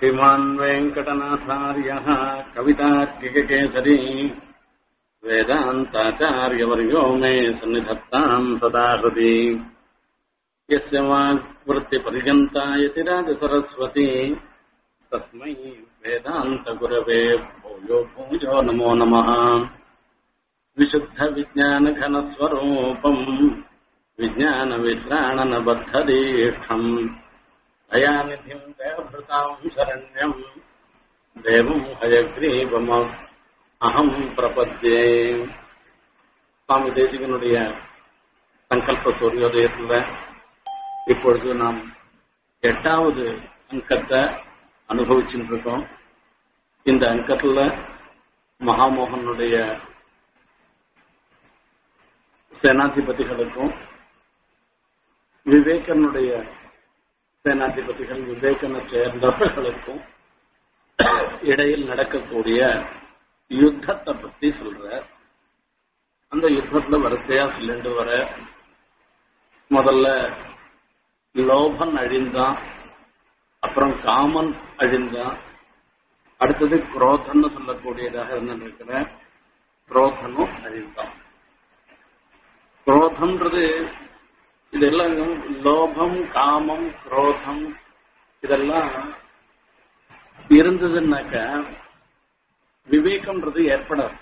श्रीमान् वेङ्कटनाथार्यः कवितार्किककेसरी वेदान्ताचार्यवर्यो मे सन्निधत्ताम् सदा हृदि यस्य वाक्वृत्तिपर्यन्ता यतिराजसरस्वती तस्मै वेदान्तगुरवे भूयो भूयो नमो नमः विशुद्धविज्ञानघनस्वरूपम् विज्ञानविश्राणनबद्धदीक्षम् दयानिधिम् दयभृताम् शरण्यम् देवम् हयग्रीवम அகம் பிரபத்யே சுவாமி தேசிகனுடைய சங்கல்ப சூரியோதயத்தில் இப்பொழுது நாம் எட்டாவது அங்கத்தை அனுபவிச்சுட்டு இருக்கோம் இந்த அங்கத்துல மகாமோகனுடைய சேனாதிபதிகளுக்கும் விவேகனுடைய சேனாதிபதிகள் விவேகனை சேர்ந்தவர்களுக்கும் இடையில் நடக்கக்கூடிய யுத்தத்தை பத்தி சொல்ற அந்த யுத்தத்துல வரிசையா சொல்லிட்டு வர முதல்ல லோபன் அழிந்தான் அப்புறம் காமன் அழிந்தான் அடுத்தது குரோதன்னு சொல்லக்கூடியதாக இருந்திருக்கிற குரோதனும் அழிந்தான் குரோதம்ன்றது இதெல்லாம் லோபம் காமம் குரோதம் இதெல்லாம் இருந்ததுன்னாக்க விவேகம்ன்றது ஏற்படாது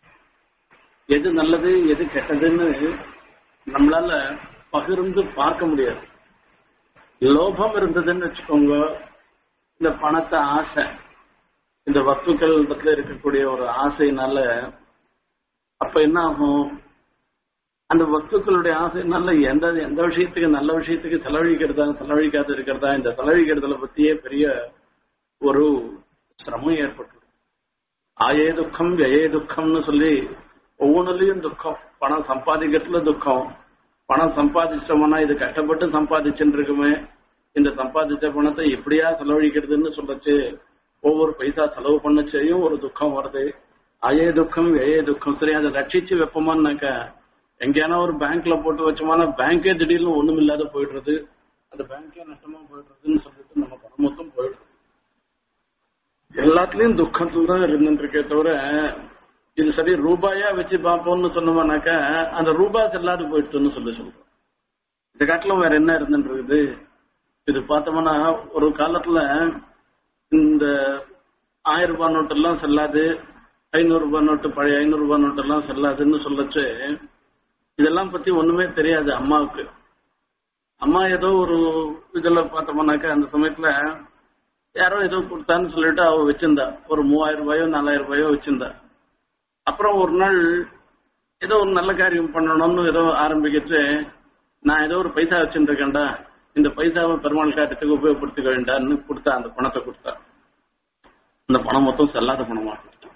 எது நல்லது எது கெட்டதுன்னு நம்மளால பகிர்ந்து பார்க்க முடியாது லோபம் இருந்ததுன்னு வச்சுக்கோங்க இந்த பணத்தை ஆசை இந்த வஸ்துக்கள் இருக்கக்கூடிய ஒரு ஆசைனால அப்ப என்ன ஆகும் அந்த வஸ்துக்களுடைய ஆசைனால எந்த எந்த விஷயத்துக்கு நல்ல விஷயத்துக்கு செலவழிக்கிறதா செலவழிக்காது இருக்கிறதா இந்த செலவழிக்கிறதுல பத்தியே பெரிய ஒரு சிரமம் ஏற்பட்டு ஆயே துக்கம் వ్యయే துக்கம்னு சொல்லி ஒவ்வொன்றுலயும் துக்கம் பணம் சம்பாதிக்கிறதுல துக்கம் பணம் சம்பாதிச்சோம்னா இது கஷ்டப்பட்டு சம்பாதிச்சுட்டு இருக்குமே இந்த சம்பாதிச்ச பணத்தை எப்படியா செலவழிக்கிறதுன்னு சொல்லச்சு ஒவ்வொரு பைசா செலவு பண்ணச்சையும் ஒரு துக்கம் வருது அயே துக்கம் వ్యయే துக்கம் சரி அதை ரட்சிச்சு வைப்போமான்னாக்கா எங்கேயானா ஒரு பேங்க்ல போட்டு வச்சோம்னா பேங்கே திடீர்னு ஒண்ணும் இல்லாத போயிடுறது அந்த பேங்கே நஷ்டமா போயிடுறதுன்னு சொல்லிட்டு நம்ம பணம் மொத்தம் போயிடுறது எல்லாத்துலயும் துக்கத்துல தான் இருந்துருக்கே தவிர இது சரி ரூபாயா வச்சு பார்ப்போம்னு சொன்னோம்னாக்கா அந்த ரூபா செல்லாது போயிடுச்சுன்னு சொல்லி சொல்றோம் இந்த காட்டிலும் வேற என்ன இருந்துருக்குது இது பார்த்தோம்னா ஒரு காலத்துல இந்த ஆயிரம் ரூபாய் நோட்டு எல்லாம் செல்லாது ஐநூறு ரூபாய் நோட்டு பழைய ஐநூறு ரூபாய் நோட்டு எல்லாம் செல்லாதுன்னு சொல்லச்சு இதெல்லாம் பத்தி ஒண்ணுமே தெரியாது அம்மாவுக்கு அம்மா ஏதோ ஒரு இதுல பார்த்தோம்னாக்கா அந்த சமயத்துல யாரோ ஏதோ கொடுத்தான்னு சொல்லிட்டு அவ வச்சிருந்தா ஒரு மூவாயிரம் ரூபாயோ நாலாயிரம் ரூபாயோ வச்சிருந்தா அப்புறம் ஒரு நாள் ஏதோ ஒரு நல்ல காரியம் பண்ணணும்னு ஏதோ ஆரம்பிக்கிட்டு நான் ஏதோ ஒரு பைசா வச்சுருக்கேன்டா இந்த பைசாவை பெருமாள் காட்டத்துக்கு உபயோகப்படுத்திக்க வேண்டாம்னு கொடுத்தா அந்த பணத்தை கொடுத்தா அந்த பணம் மொத்தம் செல்லாத பணமா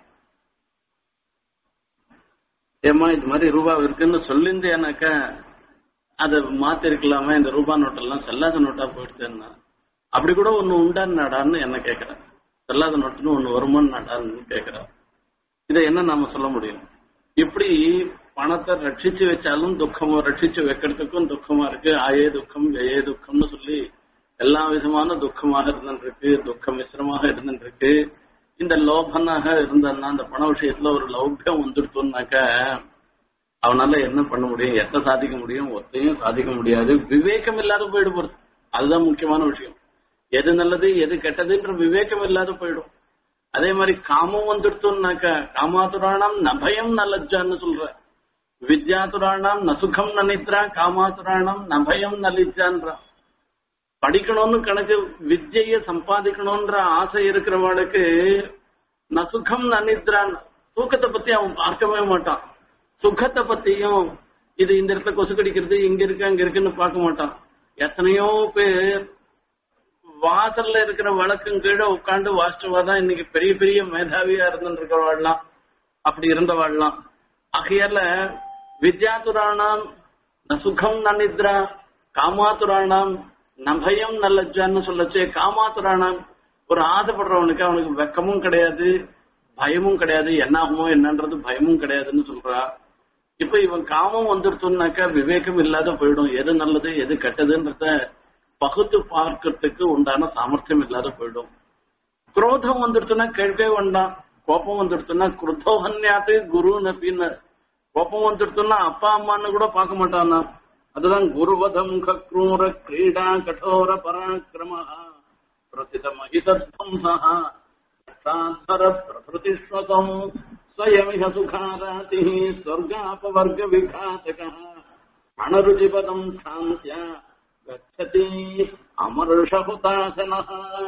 ஏமா இது மாதிரி ரூபா இருக்குன்னு சொல்லியிருந்தேனாக்கா அதை மாத்திருக்கலாமே இந்த ரூபா நோட்டெல்லாம் செல்லாத நோட்டா போயிடுச்சுன்னா அப்படி கூட ஒண்ணு உண்டான்னாடான்னு என்ன கேட்கிறேன் செல்லாத நோட்டுன்னு ஒண்ணு வருமானாடான்னு கேட்கிறேன் இதை என்ன நாம சொல்ல முடியும் இப்படி பணத்தை ரட்சிச்சு வச்சாலும் துக்கமா ரட்சிச்சு வைக்கிறதுக்கும் துக்கமா இருக்கு ஆயே துக்கம் ஏ துக்கம்னு சொல்லி எல்லா விதமான துக்கமாக இருந்துருக்கு துக்கம் மிசிரமாக இருந்துருக்கு இந்த லோபனாக இருந்தான்னா அந்த பண விஷயத்துல ஒரு லௌக்கியம் வந்துடுத்தோம்னாக்க அவனால என்ன பண்ண முடியும் எத்த சாதிக்க முடியும் ஒத்தையும் சாதிக்க முடியாது விவேகம் இல்லாத போயிடு போறது அதுதான் முக்கியமான விஷயம் எது நல்லது எது கெட்டதுன்ற விவேகம் இல்லாத போயிடும் அதே மாதிரி காமம் வந்துடுத்தோம்னாக்க காமாதுராணம் நபயம் நலஜான்னு சொல்ற வித்யாதுராணம் நசுகம் நனித்ரா காமாதுராணம் நபயம் நலிஜான்றா படிக்கணும்னு கணக்கு வித்யை சம்பாதிக்கணும்ன்ற ஆசை இருக்கிறவளுக்கு நசுகம் நனித்ரான் தூக்கத்தை பத்தி அவன் பார்க்கவே மாட்டான் சுகத்தை பத்தியும் இது இந்த இடத்துல கொசு கடிக்கிறது இங்க இருக்கு அங்க இருக்குன்னு பார்க்க மாட்டான் எத்தனையோ பேர் வாசல்ல இருக்கிற வழக்கும் கீழே உட்காந்து வாசிச்சவா தான் இன்னைக்கு பெரிய பெரிய மேதாவியா இருந்துட்டு இருக்கிறவாள்லாம் அப்படி இருந்தவாள்லாம் ஆகையால வித்யாதுராணாம் நசுகம் நனித்ரா காமாத்துராணாம் நபயம் நல்லஜான்னு சொல்லச்சு காமாத்துராணாம் ஒரு ஆசைப்படுறவனுக்கு அவனுக்கு வெக்கமும் கிடையாது பயமும் கிடையாது என்ன ஆகுமோ என்னன்றது பயமும் கிடையாதுன்னு சொல்றா இப்ப இவன் காமம் வந்துருத்தோம்னாக்கா விவேகம் இல்லாத போயிடும் எது நல்லது எது கெட்டதுன்றத பகுத்து பார்க்கறதுக்கு உண்டான சாமர்த்தியம் இல்லாத போயிடும் குரோதம் வந்துடுச்சுன்னா கேட்கவே வேண்டாம் கோபம் வந்துடுச்சுன்னா குருத்தோகன்யாத்து குரு நப்பின்னு கோபம் வந்துடுச்சுன்னா அப்பா அம்மான்னு கூட பார்க்க மாட்டானா அதுதான் குருவதம் கக்ரூர கிரீடா கடோர பராக்கிரம பிரசித மகிதத்வம்சா சாந்தர பிரதிஸ்வதம் ஸ்வயமிக சுகாராதி ஸ்வர்காபவர்க விகாசக அனருஜிபதம் சாந்திய கச்சதி அமருஷபுதாசன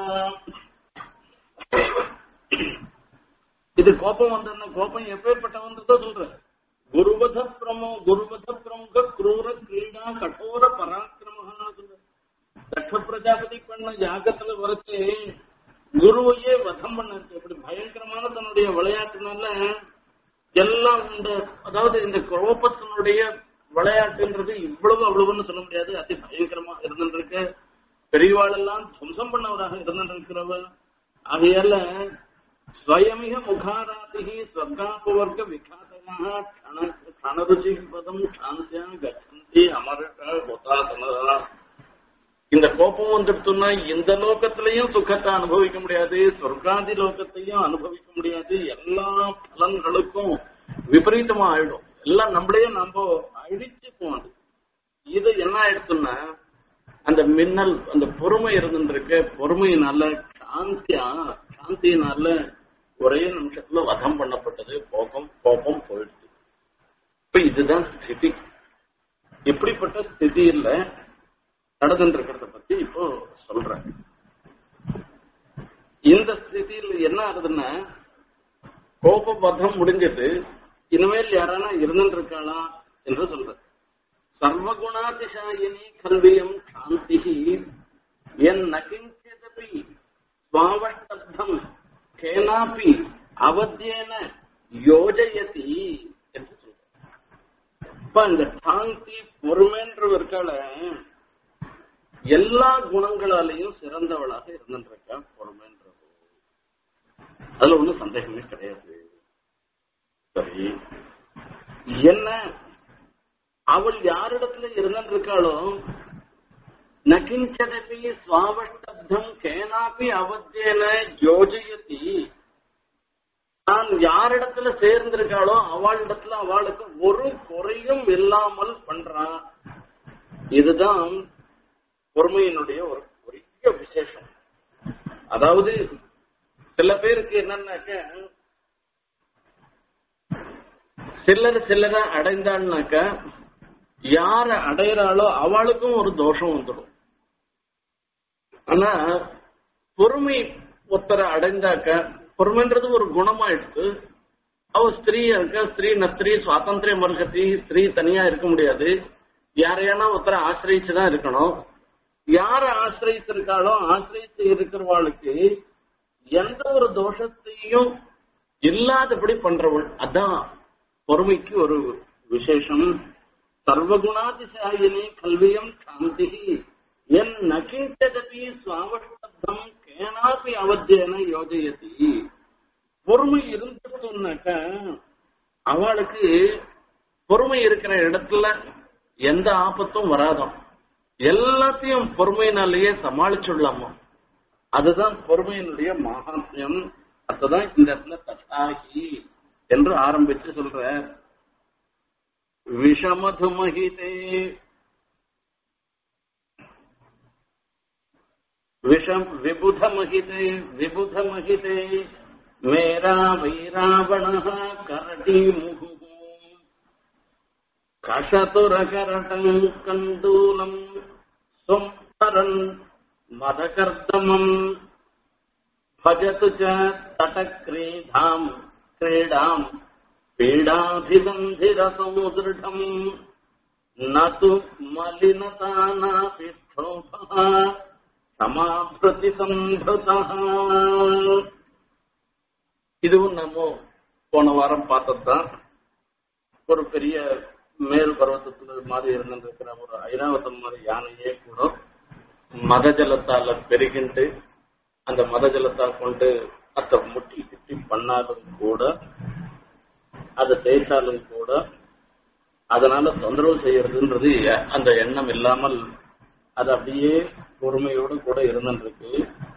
இது கோபம் வந்த கோபம் எப்பேற்பட்டவன்றத சொல்ற குருவத பிரமோ குருவத பிரமுக குரூர கிரீடா கடோர பராக்கிரமஹான்னு சொல்ற தட்ச பிரஜாபதி பண்ண யாகத்துல வரைச்சு குருவையே வதம் பண்ண இப்படி பயங்கரமான தன்னுடைய விளையாட்டுனால எல்லாம் இந்த அதாவது இந்த கோபத்தினுடைய விளையாட்டுன்றது இவ்வளவு அவ்வளவுன்னு சொல்ல முடியாது அதி பயங்கரமா இருந்துருக்கு பெரியவாளெல்லாம் துவம்சம் பண்ணவராக இருந்திருக்கிறவர் ஆகையால ஸ்வயமிக முகாராதிகி ஸ்வர்காபவர்க்க விகாசகா கணருச்சி பதம் சாந்தியா கச்சந்தி அமரக உதாசனதா இந்த கோபம் வந்துடுத்துன்னா இந்த லோகத்திலையும் சுகத்தை அனுபவிக்க முடியாது சொர்க்காதி லோகத்தையும் அனுபவிக்க முடியாது எல்லா பலன்களுக்கும் விபரீதமா ஆயிடும் எல்லாம் நம்மளையே நம்ம அழிச்சு போனது இது என்ன ஆயிடுச்சுன்னா அந்த மின்னல் அந்த பொறுமை இருந்துருக்கு பொறுமையினால சாந்தியா சாந்தியினால ஒரே நிமிஷத்துல வதம் பண்ணப்பட்டது கோபம் கோபம் போயிடுச்சு இப்ப இதுதான் ஸ்திதி இப்படிப்பட்ட ஸ்திதியில நடந்துட்டு இருக்கிறத பத்தி இப்போ சொல்றேன் இந்த ஸ்திதியில் என்ன ஆகுதுன்னா கோபபதம் முடிஞ்சது இனிமேல் யாரானா இருந்துட்டு இருக்காளா என்று சொல்ற சர்வகுணாதிசாயினி கல்வியம் சாந்தி என் நகிஞ்சதபி சுவாவஷ்டப்தம் கேனாபி அவத்தியேன யோஜயதி என்று சொல்ற இப்ப இந்த சாந்தி பொறுமைன்ற இருக்கால எல்லா குணங்களாலையும் சிறந்தவளாக இருந்துருக்கா பொறுமைன்றது அதுல ஒண்ணும் சந்தேகமே கிடையாது சரி என்ன அவள் யாரிடத்துல இருந்திருக்காளோ நகிஞ்சதபி சுவாவஷ்டப்தம் கேனாபி அவத்தியன யோஜயதி நான் யாரிடத்துல சேர்ந்திருக்காளோ அவளிடத்துல அவளுக்கு ஒரு குறையும் இல்லாமல் பண்றான் இதுதான் பொறுமையினுடைய ஒரு பெரிய விசேஷம் அதாவது சில பேருக்கு என்னன்னாக்க சிலர் சிலரை அடைந்தாள்னாக்க யார அடையிறாளோ அவளுக்கும் ஒரு தோஷம் வந்துடும் ஆனா பொறுமை ஒருத்தரை அடைந்தாக்க பொறுமைன்றது ஒரு குணமாயிடுச்சு அவ ஸ்திரீ இருக்க ஸ்திரீ நஸ்திரீ சுவாதந்திரிய மருகத்தி ஸ்திரீ தனியா இருக்க முடியாது யாரையானா ஒருத்தரை ஆசிரிச்சுதான் இருக்கணும் யார ஆசிரியிருக்காளோ ஆசிரித்து இருக்கிறவாளுக்கு எந்த ஒரு தோஷத்தையும் இல்லாதபடி பண்றவள் அதான் பொறுமைக்கு ஒரு விசேஷம் சர்வகுணாதிசாயினி கல்வியம் சாந்தி என் நகிஞ்சதபி சுவாவஷ்டப்தம் கேனாபி அவத்தியன யோஜயதி பொறுமை இருந்துட்டோம்னாக்க அவளுக்கு பொறுமை இருக்கிற இடத்துல எந்த ஆபத்தும் வராதாம் எல்லாத்தையும் பொறுமையினாலேயே சமாளிச்சுடலாமா அதுதான் பொறுமையினுடைய மகாத்மியம் அதுதான் இந்த இடத்துல ததாகி என்று ஆரம்பிச்சு சொல்ற விஷமதுமகிதே விஷம் விபுதமகிதே விபுதமகிதே மேரா வைராவண கரடி முகு கஷதுரகரட்டம் கண்டூலம் சும்பரன் மதகர்தமம் भजतु च तटक्रीडाम् क्रीडाम् पीडाभिबन्धिरसमुदृढम् न तु मलिनतानापि क्षोभः சமாபிரதி சம்பதா இதுவும் நம்ம போன வாரம் பார்த்ததுதான் ஒரு பெரிய மேல் பர்வத்தத்துல மாதிரி இருந்திருக்கிற ஒரு ஐராவதம் மாதிரி யானையே கூட மத ஜலத்தால பெருகிண்டு அந்த மத ஜலத்தால் கொண்டு அத்த முட்டி கிட்டி பண்ணாலும் கூட அதை தேய்ச்சாலும் கூட அதனால தொந்தரவு செய்யறதுன்றது அந்த எண்ணம் இல்லாமல் அது அப்படியே பொறுமையோடு கூட இருந்துருக்கு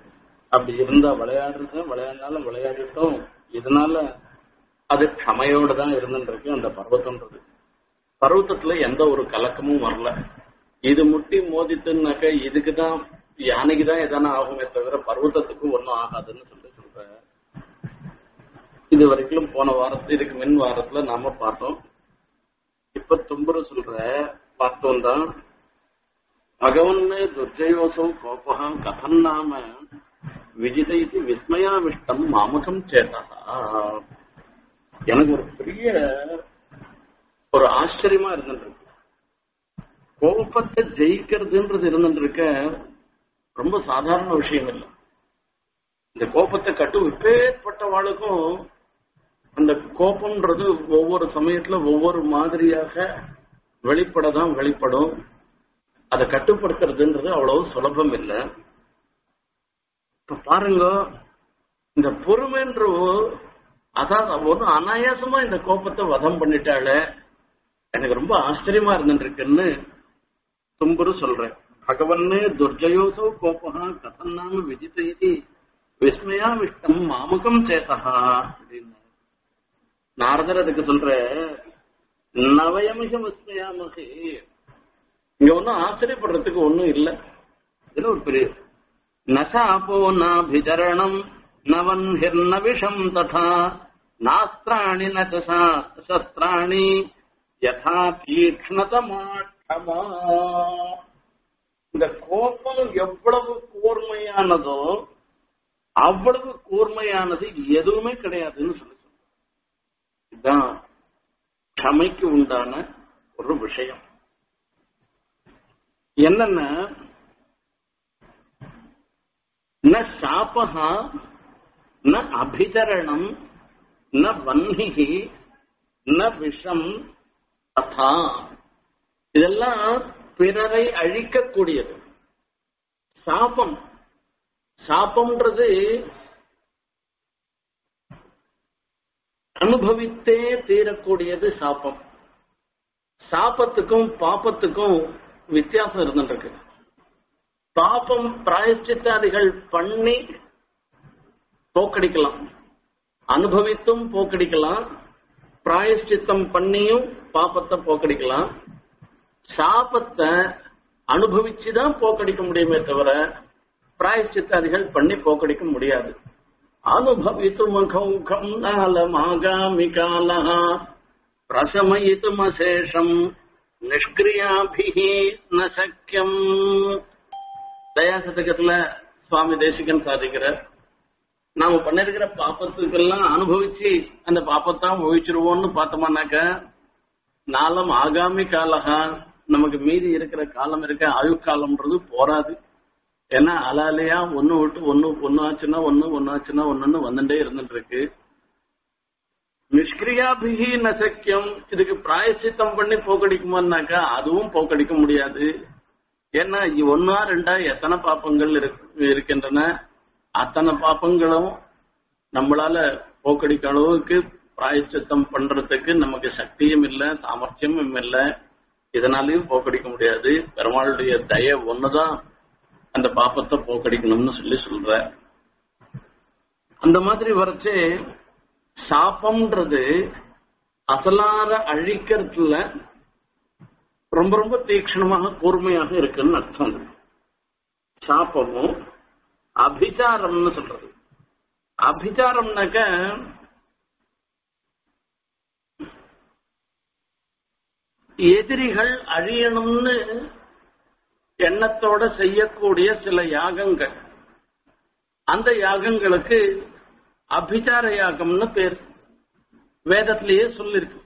அப்படி இருந்தா விளையாடுறது விளையாடினாலும் விளையாடிட்டோம் இதனால அது க்ஷமையோட தான் இருந்துருக்கு அந்த பர்வத்தம்ன்றது பர்வத்தத்துல எந்த ஒரு கலக்கமும் வரல இது முட்டி மோதித்துனாக்க இதுக்கு தான் யானைக்கு தான் எதனா ஆகுமே தவிர பர்வத்தத்துக்கு ஒன்றும் ஆகாதுன்னு சொல்லி சொல்ற இது வரைக்கும் போன வாரத்து இதுக்கு மின் வாரத்துல நாம பார்த்தோம் இப்ப தும்புரு சொல்ற பார்த்தோம் தான் பகவன்னு துர்ஜயோசௌ கோபகம் கதம் நாம விஜித இது விஸ்மயாவிஷ்டம் மாமகம் சேதா எனக்கு ஒரு பெரிய ஒரு ஆச்சரியமா இருந்துருக்கு கோபத்தை ஜெயிக்கிறதுன்றது இருந்துருக்க ரொம்ப சாதாரண விஷயம் இல்லை இந்த கோபத்தை கட்டு விப்பேற்பட்டவாளுக்கும் அந்த கோபம்ன்றது ஒவ்வொரு சமயத்துல ஒவ்வொரு மாதிரியாக வெளிப்படதான் வெளிப்படும் அதை கட்டுப்படுத்துறதுன்றது அவ்வளவு சுலபம் இல்லை இப்ப பாருங்க இந்த பொறுமைன்ற அதான் ஒண்ணு அனாயாசமா இந்த கோபத்தை வதம் பண்ணிட்டால எனக்கு ரொம்ப ஆச்சரியமா இருந்துருக்குன்னு தும்புரு சொல்றேன் பகவன்னு துர்ஜயோசோ கோபா கதம் நாம விஜிதி விஸ்மயா விஷ்டம் மாமகம் சேதா அப்படின்னு நாரதர் அதுக்கு சொல்ற நவயமிக விஸ்மயாமகே இங்க ஒன்னும் ஆச்சரியப்படுறதுக்கு ஒண்ணும் இல்லை இதுல ஒரு பெரிய நசாபோ நாபிச்சரணம் நவன்ஹிர்ன விஷம் ததா நாஸ்திராணி ந சஸ்திராணி யதா தீக்ஷ்ணதமாட்டமா இந்த கோபம் எவ்வளவு கூர்மையானதோ அவ்வளவு கூர்மையானது எதுவுமே கிடையாதுன்னு சொல்லி இதுதான் க்ஷமைக்கு உண்டான ஒரு விஷயம் என்னன்னா ந சாபகா ந அபிதரணம் ந வன்னிகி ந விஷம் ததா இதெல்லாம் பிறரை அழிக்கக்கூடியது சாபம் சாபம்ன்றது அனுபவித்தே தீரக்கூடியது சாபம் சாபத்துக்கும் பாப்பத்துக்கும் வித்தியாசம் இருந்துருக்கு பாப்பம் பிராயச்சித்தாதிகள் பண்ணி போக்கடிக்கலாம் அனுபவித்தும் போக்கடிக்கலாம் பிராயஷ்சித்தம் பண்ணியும் பாப்பத்தை போக்கடிக்கலாம் சாபத்தை அனுபவிச்சுதான் போக்கடிக்க முடியுமே தவிர பிராயஷ்சித்தாதிகள் பண்ணி போக்கடிக்க முடியாது அனுபவித்து மகௌகம் நாலமாகாமி காலா பிரசமயித்துமசேஷம் நிஷ்கிரியாபிஹி ந சக்கியம் தயாசதகத்துல சுவாமி தேசிகன் சாதிக்கிறார் நாம பண்ணிருக்கிற பாப்பத்துக்கெல்லாம் அனுபவிச்சு அந்த பாப்பத்தான் ஒழிச்சிருவோம்னு பார்த்தோம்னாக்க நாளம் ஆகாமி காலகா நமக்கு மீதி இருக்கிற காலம் இருக்க ஆயுக்காலம்ன்றது போராது ஏன்னா அலாலையா ஒண்ணு விட்டு ஒண்ணு ஒண்ணு ஆச்சுன்னா ஒண்ணு ஒண்ணு ஆச்சுன்னா ஒண்ணுன்னு வந்துட்டே இருந்துட்டு இருக்கு நிஷ்கிரியாபிகி நசக்கியம் இதுக்கு பிராயசித்தம் பண்ணி போக்கடிக்குமான்னாக்கா அதுவும் போக்கடிக்க முடியாது ஏன்னா ஒன்னா ரெண்டா எத்தனை பாப்பங்கள் இருக்கின்றன அத்தனை பாப்பங்களும் நம்மளால போக்கடிக்க அளவுக்கு பிராயச்சித்தம் பண்றதுக்கு நமக்கு சக்தியும் இல்லை சாமர்த்தியமும் இல்லை இதனாலையும் போக்கடிக்க முடியாது பெருமாளுடைய தய ஒண்ணுதான் அந்த பாப்பத்தை போக்கடிக்கணும்னு சொல்லி சொல்ற அந்த மாதிரி வரைச்சு சாப்பம்ன்றது அசலார அழிக்கிறதுல ரொம்ப ரொம்ப தீக்ஷணமாக கூர்மையாக இருக்குன்னு அர்த்தம் சாப்பமும் அபிச்சாரம்னு சொல்றது அபிச்சாரம்னாக்க எதிரிகள் அழியணும்னு எண்ணத்தோட செய்யக்கூடிய சில யாகங்கள் அந்த யாகங்களுக்கு அபிச்சார யாகம்னு பேர் வேதத்திலேயே சொல்லிருக்கு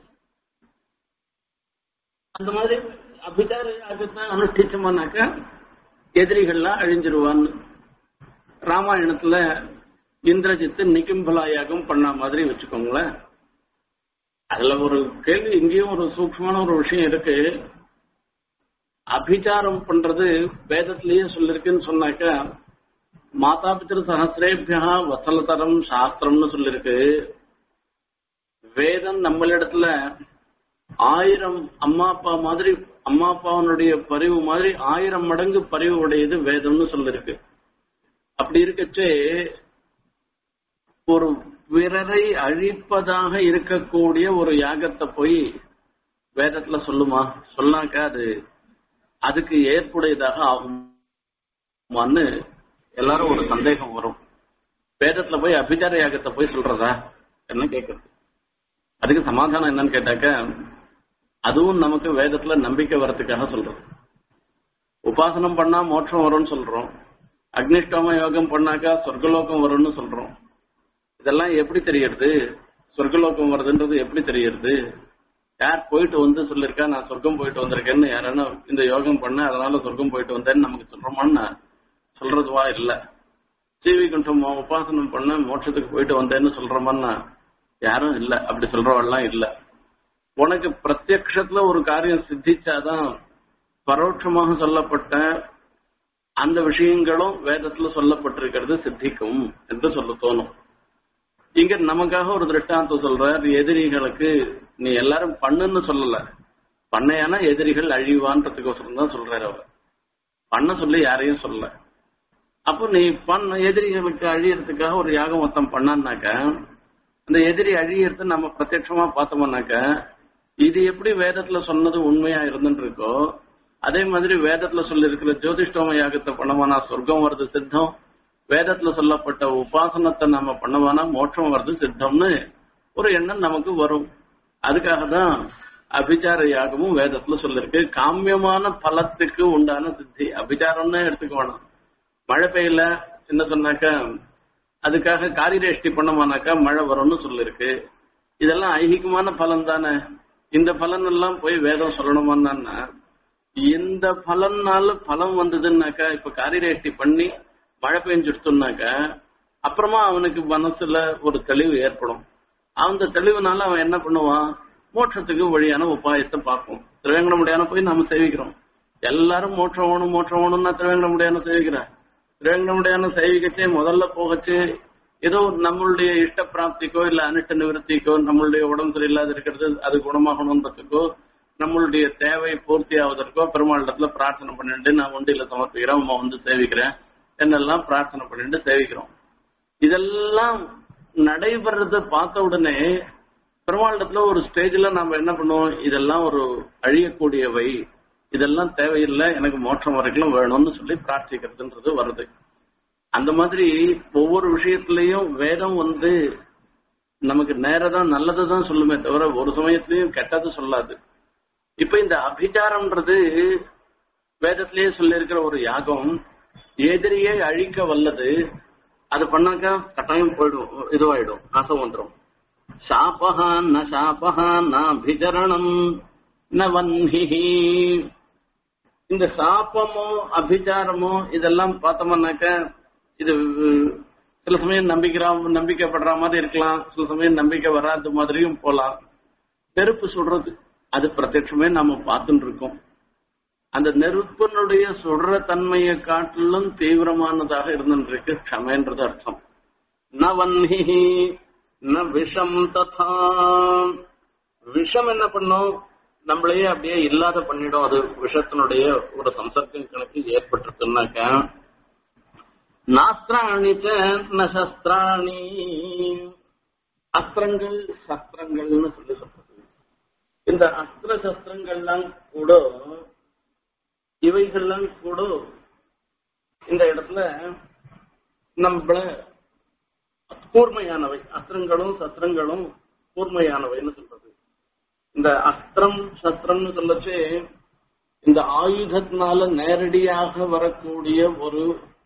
அந்த மாதிரி அபிச்சார யாகத்தை அனுஷ்டிச்சோம்னாக்கா எதிரிகள்லாம் அழிஞ்சிருவான்னு ராமாயணத்துல இந்திரஜித்து நிகிம்பலா யாகம் பண்ண மாதிரி வச்சுக்கோங்களேன் அதுல ஒரு கேள்வி இங்கேயும் ஒரு சூக்மமான ஒரு விஷயம் இருக்கு அபிச்சாரம் பண்றது வேதத்திலேயே சொல்லிருக்குன்னு சொன்னாக்கா மாதா பித்திரு சகசிரேபியா வசலதரம் சாஸ்திரம்னு சொல்லிருக்கு வேதம் நம்மளிடத்துல ஆயிரம் அம்மா அப்பா மாதிரி அம்மா அப்பாவனுடைய பரிவு மாதிரி ஆயிரம் மடங்கு பரிவு உடையது வேதம்னு சொல்லிருக்கு அப்படி இருக்கச்சே ஒரு பிறரை அழிப்பதாக இருக்கக்கூடிய ஒரு யாகத்தை போய் வேதத்துல சொல்லுமா சொன்னாக்க அது அதுக்கு ஏற்புடையதாக ஆகுமான்னு எல்லாரும் ஒரு சந்தேகம் வரும் வேதத்துல போய் அபிச்சார யாகத்தை போய் சொல்றதா என்ன கேட்கறது அதுக்கு சமாதானம் என்னன்னு கேட்டாக்க அதுவும் நமக்கு வேதத்துல நம்பிக்கை வரத்துக்காக சொல்றது உபாசனம் பண்ணா மோட்சம் வரும்னு சொல்றோம் அக்னிஷ்டோம யோகம் பண்ணாக்கா சொர்க்கலோகம் வரும்னு சொல்றோம் இதெல்லாம் எப்படி தெரியறது சொர்க்கலோகம் வருதுன்றது எப்படி தெரியறது யார் போயிட்டு வந்து சொல்லிருக்கா நான் சொர்க்கம் போயிட்டு வந்திருக்கேன்னு யாரான இந்த யோகம் பண்ண அதனால சொர்க்கம் போயிட்டு வந்தேன்னு நமக்கு சொல்றோமான்னு சொல்றதுவா இல்ல சீவி குண்டம் உபாசனம் பண்ண மோட்சத்துக்கு போயிட்டு வந்தேன்னு சொல்றோமான்னா யாரும் இல்ல அப்படி சொல்றவெல்லாம் இல்ல உனக்கு பிரத்யக்ஷத்துல ஒரு காரியம் சித்திச்சாதான் பரோட்சமாக சொல்லப்பட்ட அந்த விஷயங்களும் வேதத்துல சொல்லப்பட்டிருக்கிறது சித்திக்கும் என்று சொல்ல தோணும் இங்க நமக்காக ஒரு திருஷ்டாந்தம் சொல்றார் எதிரிகளுக்கு நீ எல்லாரும் பண்ணுன்னு சொல்லல பண்ணையானா எதிரிகள் அழிவான்றதுக்கோசரம் தான் சொல்றாரு அவர் பண்ண சொல்லி யாரையும் சொல்லல அப்போ நீ பண்ண எதிரிகளுக்கு அழியறதுக்காக ஒரு யாகம் மொத்தம் பண்ணான்னாக்க அந்த எதிரி அழியறது நம்ம பிரத்யட்சமா பார்த்தோம்னாக்க இது எப்படி வேதத்துல சொன்னது உண்மையா இருந்துட்டு இருக்கோ அதே மாதிரி வேதத்துல சொல்லி இருக்கிற ஜோதிஷ்டோம யாகத்தை பண்ணவானா சொர்க்கம் வருது சித்தம் வேதத்துல சொல்லப்பட்ட உபாசனத்தை நாம பண்ணவானா மோட்சம் வருது சித்தம்னு ஒரு எண்ணம் நமக்கு வரும் அதுக்காக தான் அபிச்சார யாகமும் வேதத்துல சொல்லிருக்கு காமியமான பலத்துக்கு உண்டான சித்தி அபிச்சாரம்னு எடுத்துக்க வேணாம் மழை பெய்யல என்ன சொன்னாக்க அதுக்காக காரிரேஷ்டி பண்ணமானாக்கா மழை வரும்னு சொல்லிருக்கு இதெல்லாம் ஐகிகமான பலன் தானே இந்த பலன் எல்லாம் போய் வேதம் சொல்லணுமான்னா இந்த பலனால பலம் வந்ததுன்னாக்கா இப்ப காரிரேஷ்டி பண்ணி மழை பெஞ்சுடுத்தோம்னாக்க அப்புறமா அவனுக்கு மனசுல ஒரு தெளிவு ஏற்படும் அந்த தெளிவுனால அவன் என்ன பண்ணுவான் மோட்சத்துக்கு வழியான உபாயத்தை பார்ப்போம் திருவேங்கடமுடியான போய் நாம சேவிக்கிறோம் எல்லாரும் மோட்சம் வேணும் மோட்சம் வேணும்னா திருவேங்கடமுடியான சேவிக்கிறேன் திருவேங்கடமுடியான சேவிக்கச்சே முதல்ல போகச்சு ஏதோ நம்மளுடைய இஷ்ட பிராப்திக்கோ இல்ல அனிஷ்ட நிவர்த்திக்கோ நம்மளுடைய உடம்பு சரியில்லாத இருக்கிறது அது குணமாகணுன்றதுக்கோ நம்மளுடைய தேவை பூர்த்தி ஆவதற்கோ பெருமாளிடத்துல பிரார்த்தனை பண்ணிட்டு நான் ஒண்டியில சமர்ப்பிக்கிறேன் உமா வந்து சேவிக்கிறேன் என்னெல்லாம் பிரார்த்தனை பண்ணிட்டு சேவிக்கிறோம் இதெல்லாம் நடைபெறத பார்த்த உடனே பெருமாளிடத்துல ஒரு ஸ்டேஜ்ல நாம என்ன பண்ணுவோம் இதெல்லாம் ஒரு அழியக்கூடியவை இதெல்லாம் தேவையில்லை எனக்கு மோட்சம் வரைக்கும் வேணும்னு சொல்லி பிரார்த்திக்கிறதுன்றது வருது அந்த மாதிரி ஒவ்வொரு விஷயத்திலையும் வேதம் வந்து நமக்கு நேரதான் நல்லதுதான் சொல்லுமே தவிர ஒரு சமயத்திலையும் கெட்டது சொல்லாது இப்ப இந்த அபிச்சாரம்ன்றது வேதத்திலேயே சொல்லியிருக்கிற ஒரு யாகம் எதிரியை அழிக்க வல்லது அது பண்ணாக்கா கட்டாயம் போயிடும் இதுவாயிடும் நாசம் வந்துடும் சாபகா ந சாபகா நாபிச்சரணம் ந வன்ஹி இந்த சாபமோ அபிச்சாரமோ இதெல்லாம் பார்த்தோம்னாக்க இது சில சமயம் நம்பிக்கிறா நம்பிக்கைப்படுற மாதிரி இருக்கலாம் சில சமயம் நம்பிக்கை வராத மாதிரியும் போலாம் நெருப்பு சுடுறது அது பிரத்யட்சமே நாம பார்த்துட்டு இருக்கோம் அந்த நெருப்பினுடைய சுடுற தன்மையை காட்டிலும் தீவிரமானதாக இருந்துருக்கு க்ஷமைன்றது அர்த்தம் ந வன்ஹி ந விஷம் ததா விஷம் என்ன பண்ணும் நம்மளையே அப்படியே இல்லாத பண்ணிடும் அது விஷத்தினுடைய ஒரு சம்சர்க்கம் கணக்கு ஏற்பட்டிருக்குன்னாக்க நாஸ்திராணி ந சஸ்திராணி அஸ்திரங்கள் சஸ்திரங்கள்னு சொல்லி சொல்றது இந்த அஸ்திர சஸ்திரங்கள்லாம் கூட இவைகள்லாம் கூட இந்த இடத்துல நம்மள கூர்மையானவை அஸ்திரங்களும் சஸ்திரங்களும் கூர்மையானவைன்னு சொல்றது இந்த அஸ்திரம் சஸ்திரம்னு சொல்லச்சு இந்த ஆயுதத்தினால நேரடியாக வரக்கூடிய ஒரு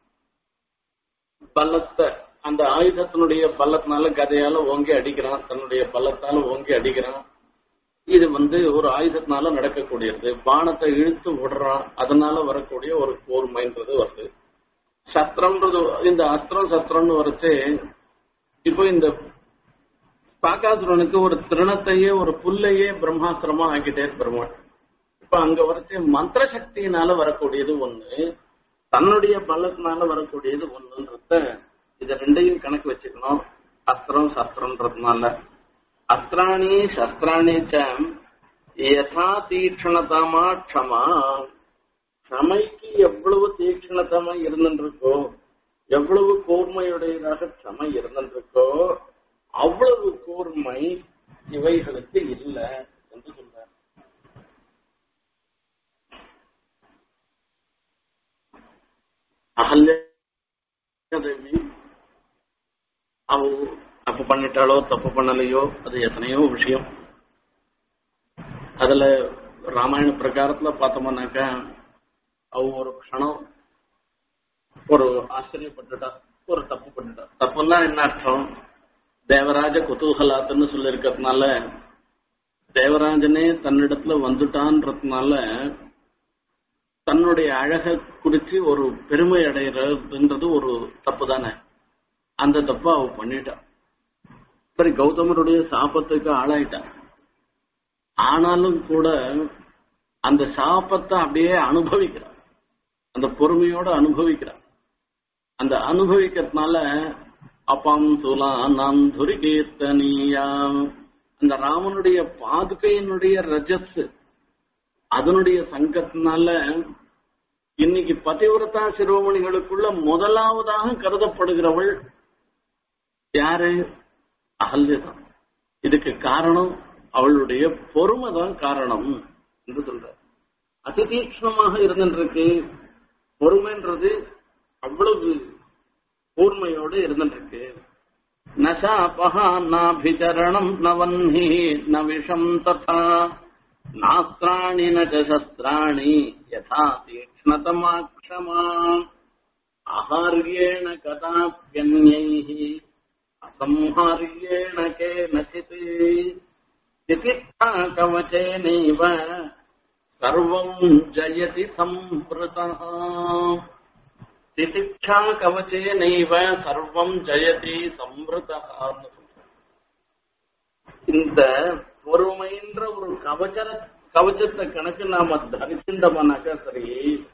பலத்தை அந்த ஆயுதத்தினுடைய பலத்தினால கதையால ஓங்கி அடிக்கிறான் தன்னுடைய பலத்தால ஓங்கி அடிக்கிறான் இது வந்து ஒரு ஆயுதத்தினால நடக்கக்கூடியது பானத்தை இழுத்து விடுறான் அதனால வரக்கூடிய ஒரு கூர்மைன்றது வருது சத்திரம்ன்றது இந்த அஸ்திரம் சத்திரம்னு வரைச்சு இப்போ இந்த பாக்காசுரனுக்கு ஒரு திருணத்தையே ஒரு புல்லையே பிரம்மாஸ்திரமா ஆக்கிட்டே பெருமாள் இப்ப அங்க வரைச்சு மந்திர சக்தியினால வரக்கூடியது ஒண்ணு தன்னுடைய பலத்தினால வரக்கூடியது ஒண்ணுன்றத இத ரெண்டையும் கணக்கு வச்சுக்கணும் அஸ்திரம் சஸ்திரம்ன்றதுனால அஸ்திராணி சஸ்திராணி யதா தீக்ஷணதமா க்ஷமா க்ஷமைக்கு எவ்வளவு தீக்ஷணத்தமா இருந்துருக்கோ எவ்வளவு கூர்மையுடையதாக சமை இருந்திருக்கோ அவ்வளவு கூர்மை இவைகளுக்கு இல்லை என்று சொல்றார் அகல்யாதேவி அவ தப்பு பண்ணிட்டாலோ தப்பு பண்ணலையோ அது எத்தனையோ விஷயம் அதுல ராமாயண பிரகாரத்துல பார்த்தோம்னாக்கா அவ ஒரு க்ஷணம் ஒரு ஆச்சரியப்பட்டுட்டா ஒரு தப்பு பண்ணிட்டா தப்புன்னா என்ன அர்த்தம் தேவராஜ குதூகலாத்துன்னு சொல்லி இருக்கிறதுனால தேவராஜனே தன்னிடத்துல வந்துட்டான்றதுனால தன்னுடைய அழக குறிச்சு ஒரு பெருமை அடைகிறதுன்றது ஒரு தப்பு தானே அந்த தப்ப அவ பண்ணிட்டா சரி கௌதமருடைய சாபத்துக்கு ஆளாயிட்டா ஆனாலும் கூட அந்த சாபத்தை அப்படியே அனுபவிக்கிறான் அந்த பொறுமையோட அனுபவிக்கிறான் அந்த அனுபவிக்கிறதுனால அப்பாம் துலா நாம் துரி கீர்த்தனியாம் அந்த ராமனுடைய பாதுகையினுடைய ரஜஸ் அதனுடைய சங்கத்தினால இன்னைக்கு பதிவிரதா சிரோமணிகளுக்குள்ள முதலாவதாக கருதப்படுகிறவள் யாரு அகல்யதான் இதுக்கு காரணம் அவளுடைய பொறுமை தான் காரணம் என்று சொல்ற அதிதீக்ஷ்ணமாக இருந்துருக்கு பொறுமைன்றது அவ்வளவு கூர்மையோடு இருந்துருக்கு நசாபகா நாபிச்சரணம் நவன்னி ந விஷம் ததா நாஸ்திராணி ந ச சஸ்திராணி யதா தீக்ஷ்ணதமா க்ஷமா ஆஹார்யேண கதாப்யன்யைः असंहार्येण केनचित् तितिक्षा कवचेनैव सर्वम् जयति संवृतः திதிக்ஷா கவச்சேனைவ சர்வம் ஜெயதி சம்ருதா இந்த பொறுமைன்ற ஒரு கவச்சர கவச்சத்தை கணக்கு நாம தரிசிண்டோம்னாக்கா சரி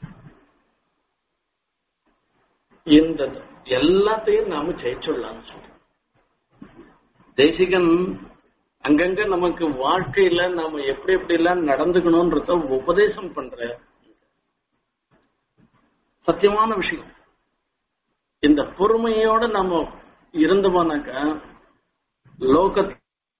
இந்த எல்லாத்தையும் நாம ஜெயிச்சுடலாம்னு சொல்றோம் தேசிகன் அங்கங்க நமக்கு வாழ்க்கையில நாம எப்படி எப்படி எல்லாம் நடந்துக்கணும்ன்றத உபதேசம் பண்ற சத்தியமான விஷயம் இந்த பொறுமையோட நம்ம இருந்தோம்னாக்கா லோகத்துல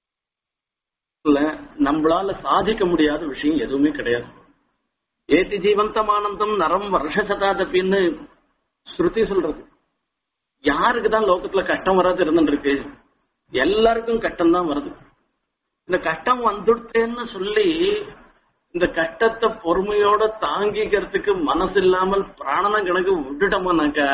நம்மளால சாதிக்க முடியாத விஷயம் எதுவுமே கிடையாது ஏத்தி ஜீவந்தமானந்தம் நரம் வருஷ சதாதப்பின்னு ஸ்ருதி சொல்றது யாருக்கு தான் லோகத்துல கஷ்டம் வராது இருந்துட்டு இருக்கு எல்லாருக்கும் கஷ்டம் தான் வருது இந்த கஷ்டம் வந்துடுத்தேன்னு சொல்லி இந்த கஷ்டத்தை பொறுமையோட தாங்கிக்கிறதுக்கு மனசு இல்லாமல் பிராணன கணக்கு விட்டுட்டோம்னாக்கா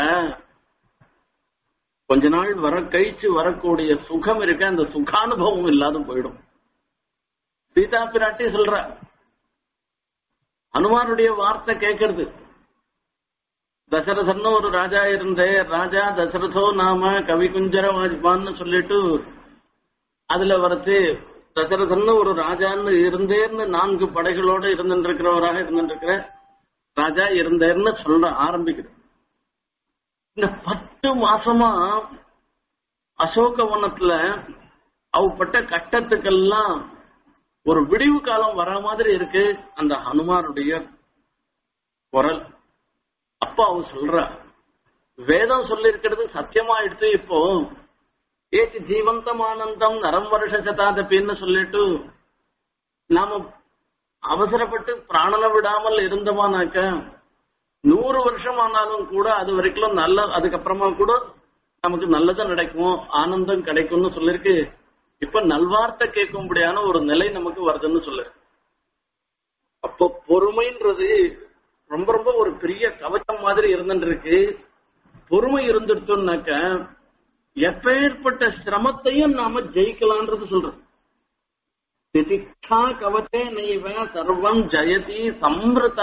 கொஞ்ச நாள் வர கழிச்சு வரக்கூடிய சுகம் இருக்க அந்த சுகானுபவம் இல்லாத போயிடும் சீதா பிராட்டி சொல்ற ஹனுமானுடைய வார்த்தை கேட்கறது தசரதன்னு ஒரு ராஜா இருந்தே ராஜா தசரதோ நாம கவி குஞ்சர வாஜ்பான்னு சொல்லிட்டு அதுல வரச்சு தசரதன்னு ஒரு ராஜான்னு இருந்தேன்னு நான்கு படைகளோட இருந்துருக்கிறவராக இருந்துருக்கிற ராஜா இருந்தேன்னு சொல்ற ஆரம்பிக்கிறது இந்த பத்து மாசமா அசோகவனத்துல அவப்பட்ட கட்டத்துக்கெல்லாம் ஒரு விடிவு காலம் வர மாதிரி இருக்கு அந்த ஹனுமானுடைய குரல் அப்ப அவ சொல்ற வேதம் சொல்லி இருக்கிறது சத்தியமா எடுத்து இப்போ ஏத்தி ஜீவந்தமானந்தம் நரம் வருஷ சதாதப்பின்னு சொல்லிட்டு நாம அவசரப்பட்டு பிராணனை விடாமல் இருந்தோமானாக்க நூறு வருஷம் ஆனாலும் கூட அது வரைக்கும் நல்ல அதுக்கப்புறமா கூட நமக்கு நல்லது நடக்கும் ஆனந்தம் கிடைக்கும்னு சொல்லிருக்கு இப்ப நல்வார்த்தை கேட்கும்படியான ஒரு நிலை நமக்கு வருதுன்னு சொல்லு அப்போ பொறுமைன்றது ரொம்ப ரொம்ப ஒரு பெரிய கவச்சம் மாதிரி இருந்துட்டு இருக்கு பொறுமை இருந்துட்டோம்னாக்க எப்பேற்பட்ட சிரமத்தையும் நாம ஜெயிக்கலான்றது சொல்றது திதிக்ஷா கவச்சே நெய்வ சர்வம் ஜெயதி சம்ருதா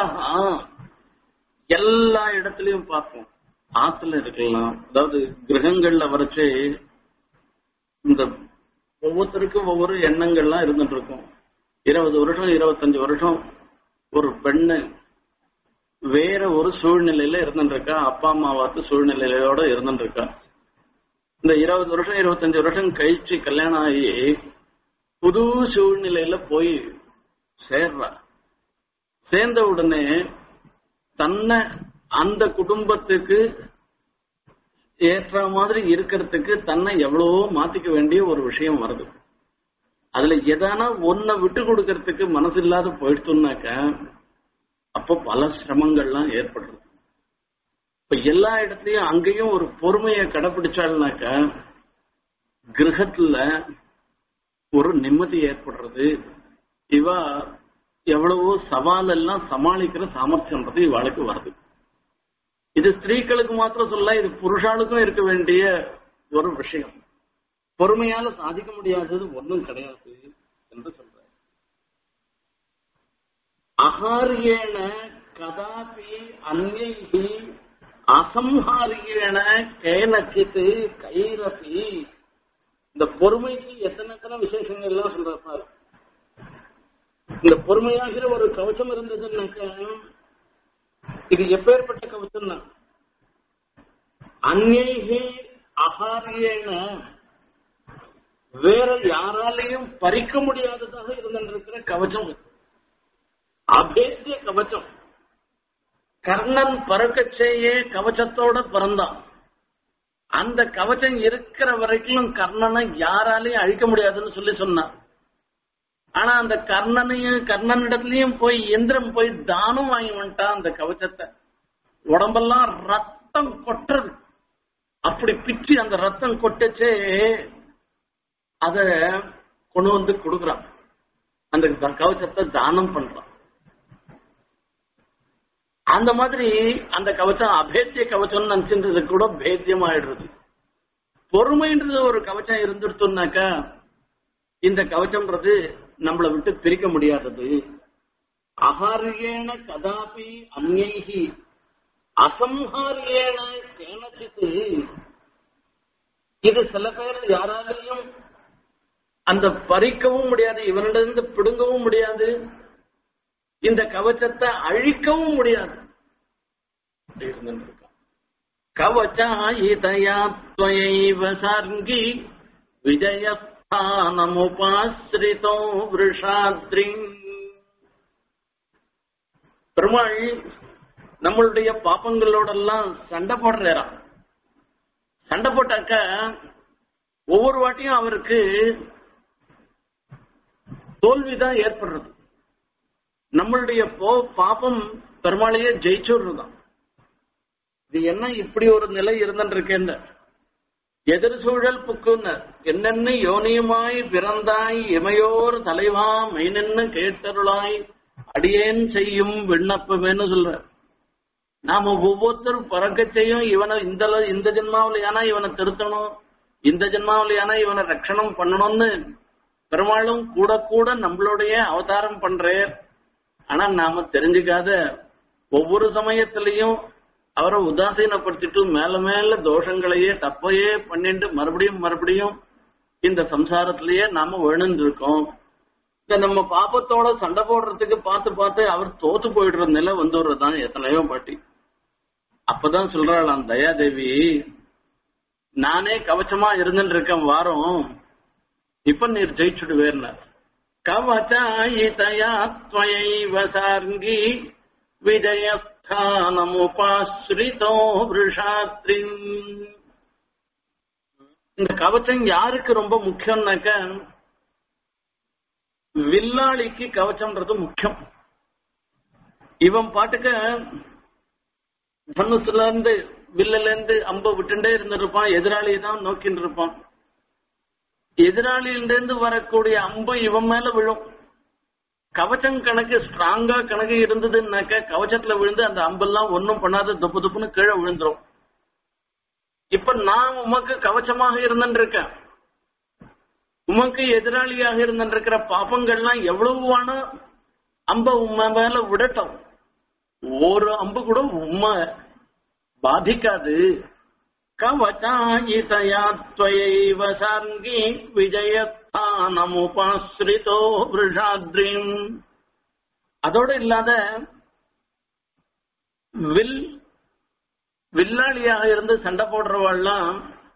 எல்லா இடத்துலயும் பார்ப்போம் ஆத்துல இருக்கலாம் அதாவது கிரகங்கள்ல வரைச்சு இந்த ஒவ்வொருத்தருக்கும் ஒவ்வொரு எண்ணங்கள்லாம் இருந்துட்டு இருக்கும் இருபது வருஷம் இருபத்தஞ்சு வருஷம் ஒரு பெண்ணு வேற ஒரு சூழ்நிலையில இருந்துட்டு இருக்கா அப்பா அம்மாவாத்து சூழ்நிலையோட இருந்துட்டு இருக்கா இந்த இருபது வருஷம் இருபத்தஞ்சு வருஷம் கழிச்சு கல்யாணம் ஆகி புது சூழ்நிலையில போய் சேர்றா சேர்ந்த உடனே தன்னை அந்த குடும்பத்துக்கு ஏற்ற மாதிரி இருக்கிறதுக்கு தன்னை எவ்வளவோ மாத்திக்க வேண்டிய ஒரு விஷயம் வருது அதுல எதானா ஒன்ன விட்டு கொடுக்கறதுக்கு மனசு இல்லாத போயிடுத்துனாக்க அப்போ பல சிரமங்கள்லாம் ஏற்படுறது இப்ப எல்லா இடத்துலயும் அங்கேயும் ஒரு பொறுமையை கடைபிடிச்சாள்னாக்க கிரகத்துல ஒரு நிம்மதி ஏற்படுறது இவ எவ்வளவோ சவால் எல்லாம் சமாளிக்கிற சாமர்த்தியன்றது இவாளுக்கு வருது இது ஸ்திரீகளுக்கு மாத்திரம் சொல்ல இது புருஷாளுக்கும் இருக்க வேண்டிய ஒரு விஷயம் பொறுமையால சாதிக்க முடியாதது ஒன்றும் கிடையாது என்று சொல்ற அகாரியேன கதாபி அந்நைகி அசம்ஹாரியேன கேனச்சித்து கைரபி இந்த பொறுமைக்கு எத்தனை எத்தனை விசேஷங்கள் எல்லாம் சொல்றாரு இந்த பொறுமையாகிற ஒரு கவசம் இருந்ததுன்னாக்க இது எப்பேற்பட்ட கவசம்னா அந்நேகி அகாரியேன வேற யாராலையும் பறிக்க முடியாததாக இருந்திருக்கிற கவச்சம் இது. அபேத்திய கவச்சம் கர்ணன் பறக்கச்சேயே கவச்சத்தோட பிறந்தான் அந்த கவச்சம் இருக்கிற வரைக்கும் கர்ணனை யாராலையும் அழிக்க முடியாதுன்னு சொல்லி சொன்னான் ஆனா அந்த கர்ணனையும் கர்ணனிடத்துலயும் போய் இந்திரன் போய் தானம் வாங்கி வந்துட்டான் அந்த கவச்சத்தை உடம்பெல்லாம் ரத்தம் கொட்டுறது அப்படி பிச்சு அந்த ரத்தம் கொட்டச்சே அத கொண்டு வந்து கொடுக்குறான் அந்த த- கவச்சத்தை தானம் பண்றான் அந்த மாதிரி அந்த கவச்சம் அபேத்திய கவச்சம்னு நினைச்சின்றது கூட பேத்தியம் ஆயிடுறது பொறுமைன்றது ஒரு கவச்சம் இருந்துருத்தோம்னாக்கா இந்த கவச்சம்ன்றது நம்மளை விட்டு பிரிக்க முடியாதது அகாரியேன கதாபி அந்நைகி அசம்ஹாரியேன கேனச்சித்து இது சில பேர் யாராலையும் அந்த பறிக்கவும் முடியாது இவனிடந்து பிடுங்கவும் முடியாது இந்த கவச்சத்தை அழிக்கவும் முடியாது அப்படி இருந்துட்டு இருக்கான். கவச்சாயிதயா त्वयैव சார்கி விஜயஸ்தானமுபாசிரிதோ விருஷாத்ரி பெருமாள் நம்மளுடைய பாப்பங்களோடெல்லாம் சண்டை போடுறாராம் சண்டை போட்டாக்க ஒவ்வொரு வாட்டியும் அவருக்கு தோல்விதான் ஏற்படுறது நம்மளுடைய போ பாப்பம் பெருமாளையே ஜெயிச்சுடுறதுதான் இது என்ன இப்படி ஒரு நிலை இருந்துருக்கேன் எதிர் சூழல் புக்குன்னர் என்னென்ன யோனியுமாய் பிறந்தாய் இமையோர் தலைவா மெய்னென்னு கேட்டருளாய் அடியேன் செய்யும் விண்ணப்பமேன்னு சொல்ற நாம ஒவ்வொருத்தரும் பறக்கச்சையும் இவனை இந்த அளவு- இந்த ஜென்மாவில் ஏன்னா இவனை திருத்தணும் இந்த ஜென்மாவில் ஏன்னா இவனை ரட்சணம் பண்ணணும்னு பெருமாளும் கூட கூட நம்மளுடைய அவதாரம் பண்றார் ஆனா நாம தெரிஞ்சுக்காத ஒவ்வொரு சமயத்திலையும் அவரை உதாசீனப்படுத்திட்டு மேல மேல தோஷங்களையே தப்பையே பண்ணிட்டு மறுபடியும் மறுபடியும் இந்த சம்சாரத்திலேயே நாம விழுந்திருக்கோம் இந்த நம்ம பாப்பத்தோட சண்டை போடுறதுக்கு பார்த்து பார்த்து அவர் தோத்து போயிடுற நிலை வந்துடுறதுதான் எத்தனையோ பாட்டி அப்பதான் சொல்றாளாம் தயாதேவி நானே கவச்சமா இருந்துட்டு இருக்கேன் வாரம் இப்ப நீர் ஜெயிச்சுடுவேர்னார் கவச்சாயிதயா त्वयैव சார்கி விஜயஸ்தானமுபாஸ்ரிதோ விருஷாத்ரி இந்த கவச்சம் யாருக்கு ரொம்ப முக்கியம்னாக்க வில்லாளிக்கு கவச்சம்ன்றது முக்கியம் இவன் பாட்டுக்க தனுசுல இருந்து வில்லுல இருந்து அம்ப விட்டுண்டே இருந்திருப்பான் எதிராளியை தான் நோக்கின்னு இருப்பான் எதிராளியிலிருந்து வரக்கூடிய அம்பு இவன் மேல விழும் கவச்சம் கணக்கு ஸ்ட்ராங்கா கணக்கு இருந்ததுன்னாக்க கவச்சத்துல விழுந்து அந்த அம்பெல்லாம் ஒன்னும் பண்ணாத துப்பு துப்புன்னு கீழே விழுந்துரும் இப்ப நான் உமக்கு கவச்சமாக இருந்துருக்கேன் உமக்கு எதிராளியாக இருந்துருக்கிற பாப்பங்கள்லாம் எவ்வளவுவான அம்ப உம்ம மேல விடட்டும் ஒரு அம்பு கூட உம்மை பாதிக்காது கவச்சாயிதயா त्वयैव சார்கி விஜயஸ்தானமுபாஸ்ரிதோ விருஷாத்ரீம் அதோடு இல்லாத வில் வில்லாளியாக இருந்து சண்டை போடுறவாள்லாம்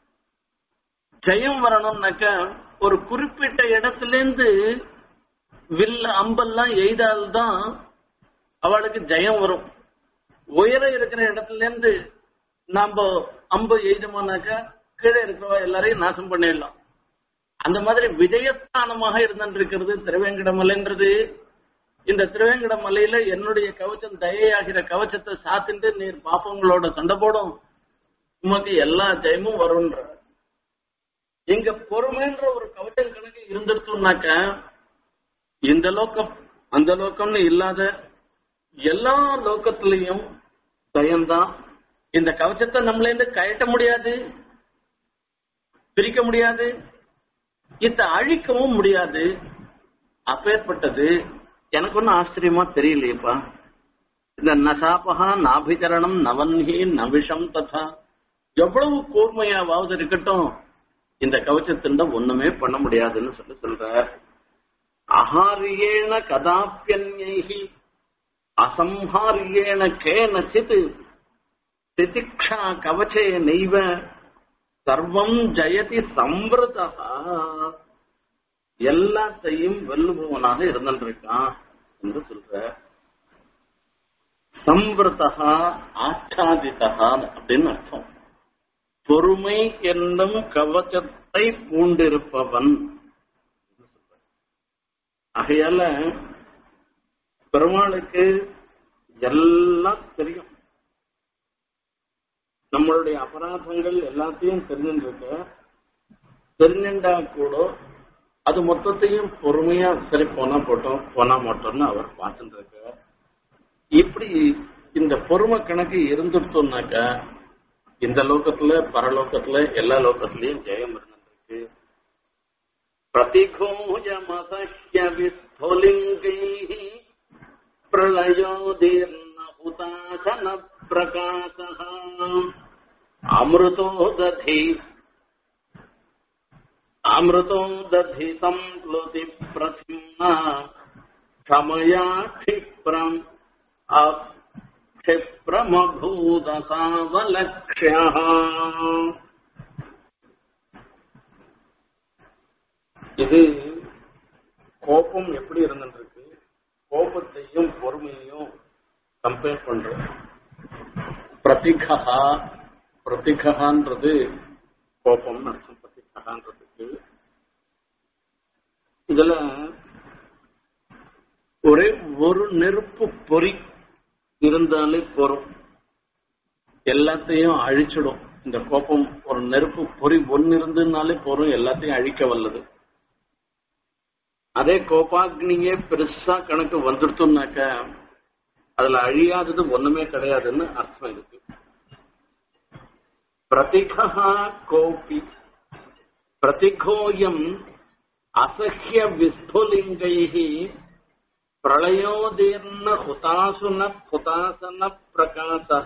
ஜெயம் வரணும்னாக்க ஒரு குறிப்பிட்ட இடத்துல இருந்து வில் அம்பெல்லாம் எய்தால்தான் அவளுக்கு ஜெயம் வரும் உயர இருக்கிற இடத்துல இருந்து நாம அம்பு எய்தமானாக்கா கீழே இருக்கிறவா எல்லாரையும் நாசம் பண்ணிடலாம் அந்த மாதிரி விஜயஸ்தானமாக இருந்திருக்கிறது திருவேங்கடமலைன்றது இந்த திருவேங்கட மலையில என்னுடைய கவச்சம் தயையாகிற கவச்சத்தை சாத்திட்டு நீர் பாப்பங்களோட சண்டை போடும் உமக்கு எல்லா ஜெயமும் வரும்ன்ற இங்க பொறுமைன்ற ஒரு கவச்சம் கணக்கு இருந்துருத்தோம்னாக்க இந்த லோக்கம் அந்த லோக்கம்னு இல்லாத எல்லா லோக்கத்திலையும் பயம்தான் இந்த கவச்சத்தை நம்மளேந்து கயட்ட முடியாது பிரிக்க முடியாது இத அழிக்கவும் முடியாது அப்பேற்பட்டது எனக்கு ஒன்னும் ஆச்சரியமா தெரியலையப்பா இந்த நசாபகா நாபிகரணம் நவன்ஹி நவிஷம் ததா எவ்வளவு கூர்மையாவது இருக்கட்டும் இந்த கவச்சத்தின் ஒண்ணுமே பண்ண முடியாதுன்னு சொல்லி சொல்ற அஹாரியேன கதாப்பியன்யைஹி அசம்ஹாரியேன கேனச்சித் திதிக்ஷா கவச்சே நெய்வ சர்வம் ஜெயதி சம்பிரதா எல்லாத்தையும் வெல்லுபவனாக இருந்திருக்கான் என்று சொல்ற சம்பிரதா ஆச்சாதிதா அப்படின்னு அர்த்தம் பொறுமை என்னும் கவச்சத்தை பூண்டிருப்பவன் ஆகையால பெருமாளுக்கு எல்லாம் தெரியும் நம்மளுடைய அபராதங்கள் எல்லாத்தையும் தெரிஞ்சுருக்க தெரிஞ்சுட்டா கூட அது மொத்தத்தையும் பொறுமையா சரி போனா போட்டோம் போனா மாட்டோம்னு அவர் பார்த்துட்டு இருக்க இப்படி இந்த பொறுமை கணக்கு இருந்துட்டோம்னாக்க இந்த லோகத்துல பரலோகத்துல எல்லா லோகத்திலயும் ஜெயம் இருந்துருக்கு प्रतिघोजमसह्य विस्फुलिङ्गैः प्रलयोदीर्न हुताशन प्रकाशः अमृतो दधि अमृतो दधि सम्प्लुति प्रथिम्ना क्षमया क्षिप्रम् क्षिप्रमभूदसावलक्ष्यः இது கோபம் எப்படி இருந்துருக்கு கோபத்தையும் பொறுமையையும் கம்பேர் பண்ற பிரதிகா பிரதிகான்றது கோபம் அர்த்தம் பிரதிகான்றதுக்கு இதுல ஒரே ஒரு நெருப்பு பொறி இருந்தாலே போறோம் எல்லாத்தையும் அழிச்சிடும் இந்த கோபம் ஒரு நெருப்பு பொறி ஒன்னு இருந்துனாலே போறோம் எல்லாத்தையும் அழிக்க வல்லது அதே கோபாக்னியே பெருசா கணக்கு வந்துடுத்தோம்னாக்க அதுல அழியாதது ஒண்ணுமே கிடையாதுன்னு அர்த்தம் இருக்கு பிரதிகா கோபி பிரதிகோயம் அசஹ்ய விஸ்புலிங்கைஹி பிரளயோதீர்ண ஹுதாசுன ஹுதாசன பிரகாசா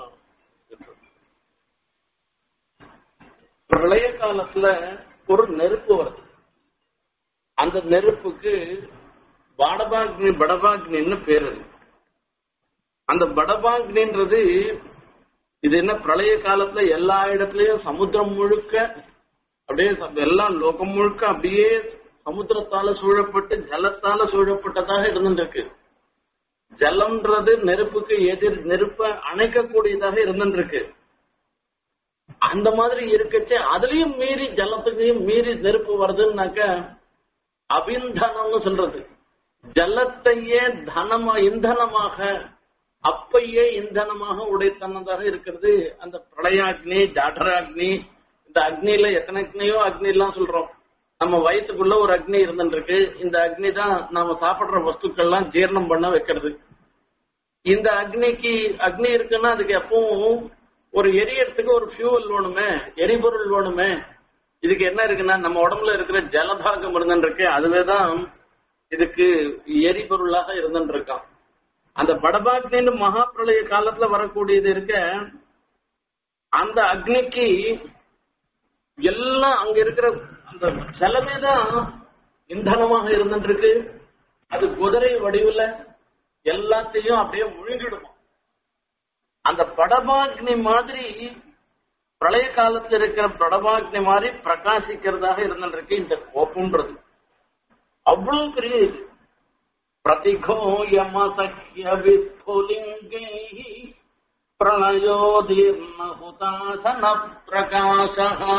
பிரளய காலத்துல ஒரு நெருப்பு வருது அந்த நெருப்புக்கு பாடபாக்னி படபாக்னின்னு பேரு அந்த படபாக்னின்றது இது என்ன பிரளய காலத்துல எல்லா இடத்துலயும் சமுத்திரம் முழுக்க அப்படியே எல்லா லோகம் முழுக்க அப்படியே சமுத்திரத்தால சூழப்பட்டு ஜலத்தால சூழப்பட்டதாக இருந்துருக்கு ஜலம்ன்றது நெருப்புக்கு எதிர் நெருப்ப அணைக்கக்கூடியதாக இருந்துருக்கு அந்த மாதிரி இருக்கச்சே அதுலயும் மீறி ஜலத்துக்கையும் மீறி நெருப்பு வருதுன்னாக்க அபிந்தனம்னு சொல்றது ஜலத்தையே தனமா இந்தனமாக அப்பையே இந்தனமாக உடைத்தனதாக இருக்கிறது அந்த பிரளயாக்னி ஜாடராக்னி இந்த அக்னியில எத்தனை அக்னியோ அக்னி எல்லாம் சொல்றோம் நம்ம வயிற்றுக்குள்ள ஒரு அக்னி இருந்துருக்கு இந்த அக்னி தான் நாம சாப்பிடுற வஸ்துக்கள்லாம் ஜீரணம் பண்ண வைக்கிறது இந்த அக்னிக்கு அக்னி இருக்குன்னா அதுக்கு எப்பவும் ஒரு எரியறதுக்கு ஒரு ஃபியூவல் வேணுமே எரிபொருள் வேணுமே இதுக்கு என்ன இருக்குன்னா நம்ம உடம்புல இருக்கிற ஜலபாகம் இருந்துருக்கு அதுவேதான் இதுக்கு எரிபொருளாக இருந்துருக்கான் அந்த படபாக்னின்னு மகா பிரளய காலத்துல வரக்கூடியது இருக்க அந்த அக்னிக்கு எல்லாம் அங்க இருக்கிற அந்த ஜலமே தான் இந்தனமாக இருந்துருக்கு அது குதிரை வடிவுல எல்லாத்தையும் அப்படியே முழுங்கிடுமா அந்த படபாக்னி மாதிரி பிரளய காலத்தில் இருக்கிற படபாக்னி மாதிரி பிரகாசிக்கிறதாக இருந்துருக்கு இந்த கோபம்ன்றது அவ்வளவு பெரிய இது பிரதிகோயமசஹ்ய விஸ்புலிங்கை பிரளயோதீர்ண ஹுதாசன பிரகாச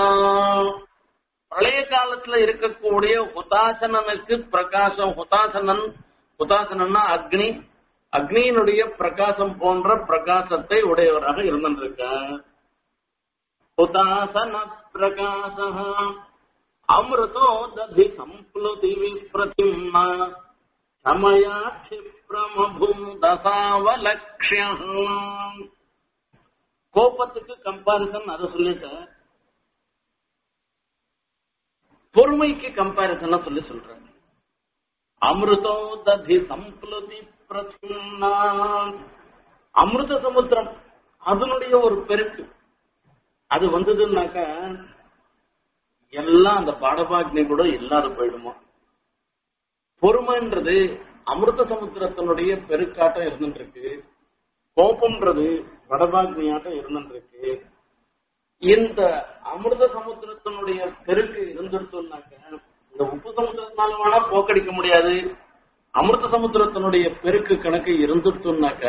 பிரளய காலத்துல இருக்கக்கூடிய ஹுதாசனனுக்கு பிரகாசம் ஹுதாசனன் ஹுதாசனன்னா அக்னி அக்னியினுடைய பிரகாசம் போன்ற பிரகாசத்தை உடையவராக இருந்திருக்கார் ஹுதாசன பிரகாச அமிர்தோ ததி சம்ப்ளுதி விப்ரதிம் சமயா க்ஷிப்ரமபும் தசாவலக்ஷ்யம் கோபத்துக்கு கம்பாரிசன் அதை சொல்லிட்டேன் பொறுமைக்கு கம்பாரிசன் சொல்லி சொல்றேன் அமிர்தோ ததி சம்ப்ளுதி பிரதிம்னா அமிர்த சமுத்திரம் அதனுடைய ஒரு பெருக்கு அது வந்ததுன்னாக்க எல்லாம் அந்த பாடபாக்னி கூட இல்லாத போயிடுமா பொறுமைன்றது அமிர்த சமுத்திரத்தினுடைய பெருக்காட்டம் இருந்துருக்கு கோபம்ன்றது வடபாக்னியாட்டம் இருந்துருக்கு இந்த அமிர்த சமுத்திரத்தினுடைய பெருக்கு இருந்துருத்தோம்னாக்க இந்த உப்பு சமுத்திரத்தினால வேணா போக்கடிக்க முடியாது அமிர்த சமுத்திரத்தினுடைய பெருக்கு கணக்கு இருந்துட்டோம்னாக்க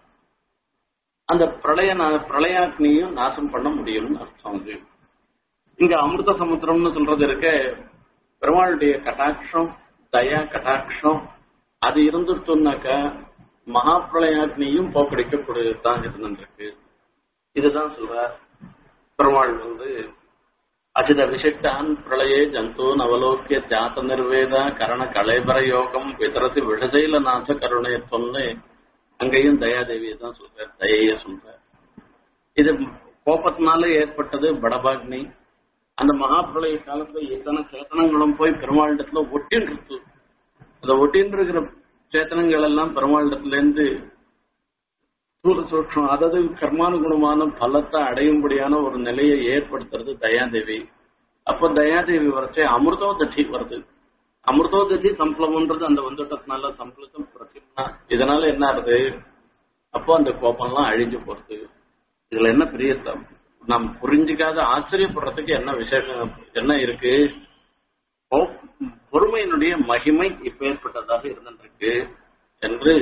அந்த பிரளய நா- பிரளயாக்னியும் நாசம் பண்ண முடியும்னு அர்த்தம் அது இங்க அமிர்த சமுத்திரம்னு சொல்றது இருக்க பெருமாளுடைய கட்டாட்சம் தயா கட்டாட்சம் அது இருந்துட்டோம்னாக்க மகா பிரளயாக்னியும் போக்கடிக்கக்கூடியதுதான் இருந்துருக்கு இதுதான் சொல்றார் பெருமாள் வந்து அச்சித விசிட்டான் பிரளயே ஜந்தூன் அவலோக்கிய ஜாத நிர்வேத கரண கலைபர யோகம் விதரத்து விடுதலையில நாச கருணை சொன்னு அங்கேயும் தயாதேவியை தான் சொல்றார் தயைய சொல்றார் இது கோபத்தினால ஏற்பட்டது படபாக்னி அந்த மகாபிரளய காலத்துல எத்தனை சேத்தனங்களும் போய் பெருமாளிடத்துல ஒட்டின்னு இருக்கு அந்த ஒட்டின்னு இருக்கிற சேத்தனங்கள் எல்லாம் பெருமாளிடத்துல இருந்து ஸ்தூல சூக்ஷம் அதாவது கர்மானுகுணமான பலத்தை அடையும்படியான ஒரு நிலையை ஏற்படுத்துறது தயாதேவி அப்போ தயாதேவி வரைச்சே அமிர்தோததி வருது அமிர்தோததி சம்பளம்ன்றது அந்த வந்துட்டதுனால சம்பளத்தும் பிரச்சனை இதனால என்ன ஆகுது அப்போ அந்த கோபம்லாம் அழிஞ்சு போறது இதுல என்ன பெரிய தம்- நாம் புரிஞ்சுக்காத ஆச்சரியப்படுறதுக்கு என்ன விசேஷம் என்ன இருக்கு கோ- பொறுமையினுடைய மகிமை இப்ப ஏற்பட்டதாக இருந்திருக்கு என்று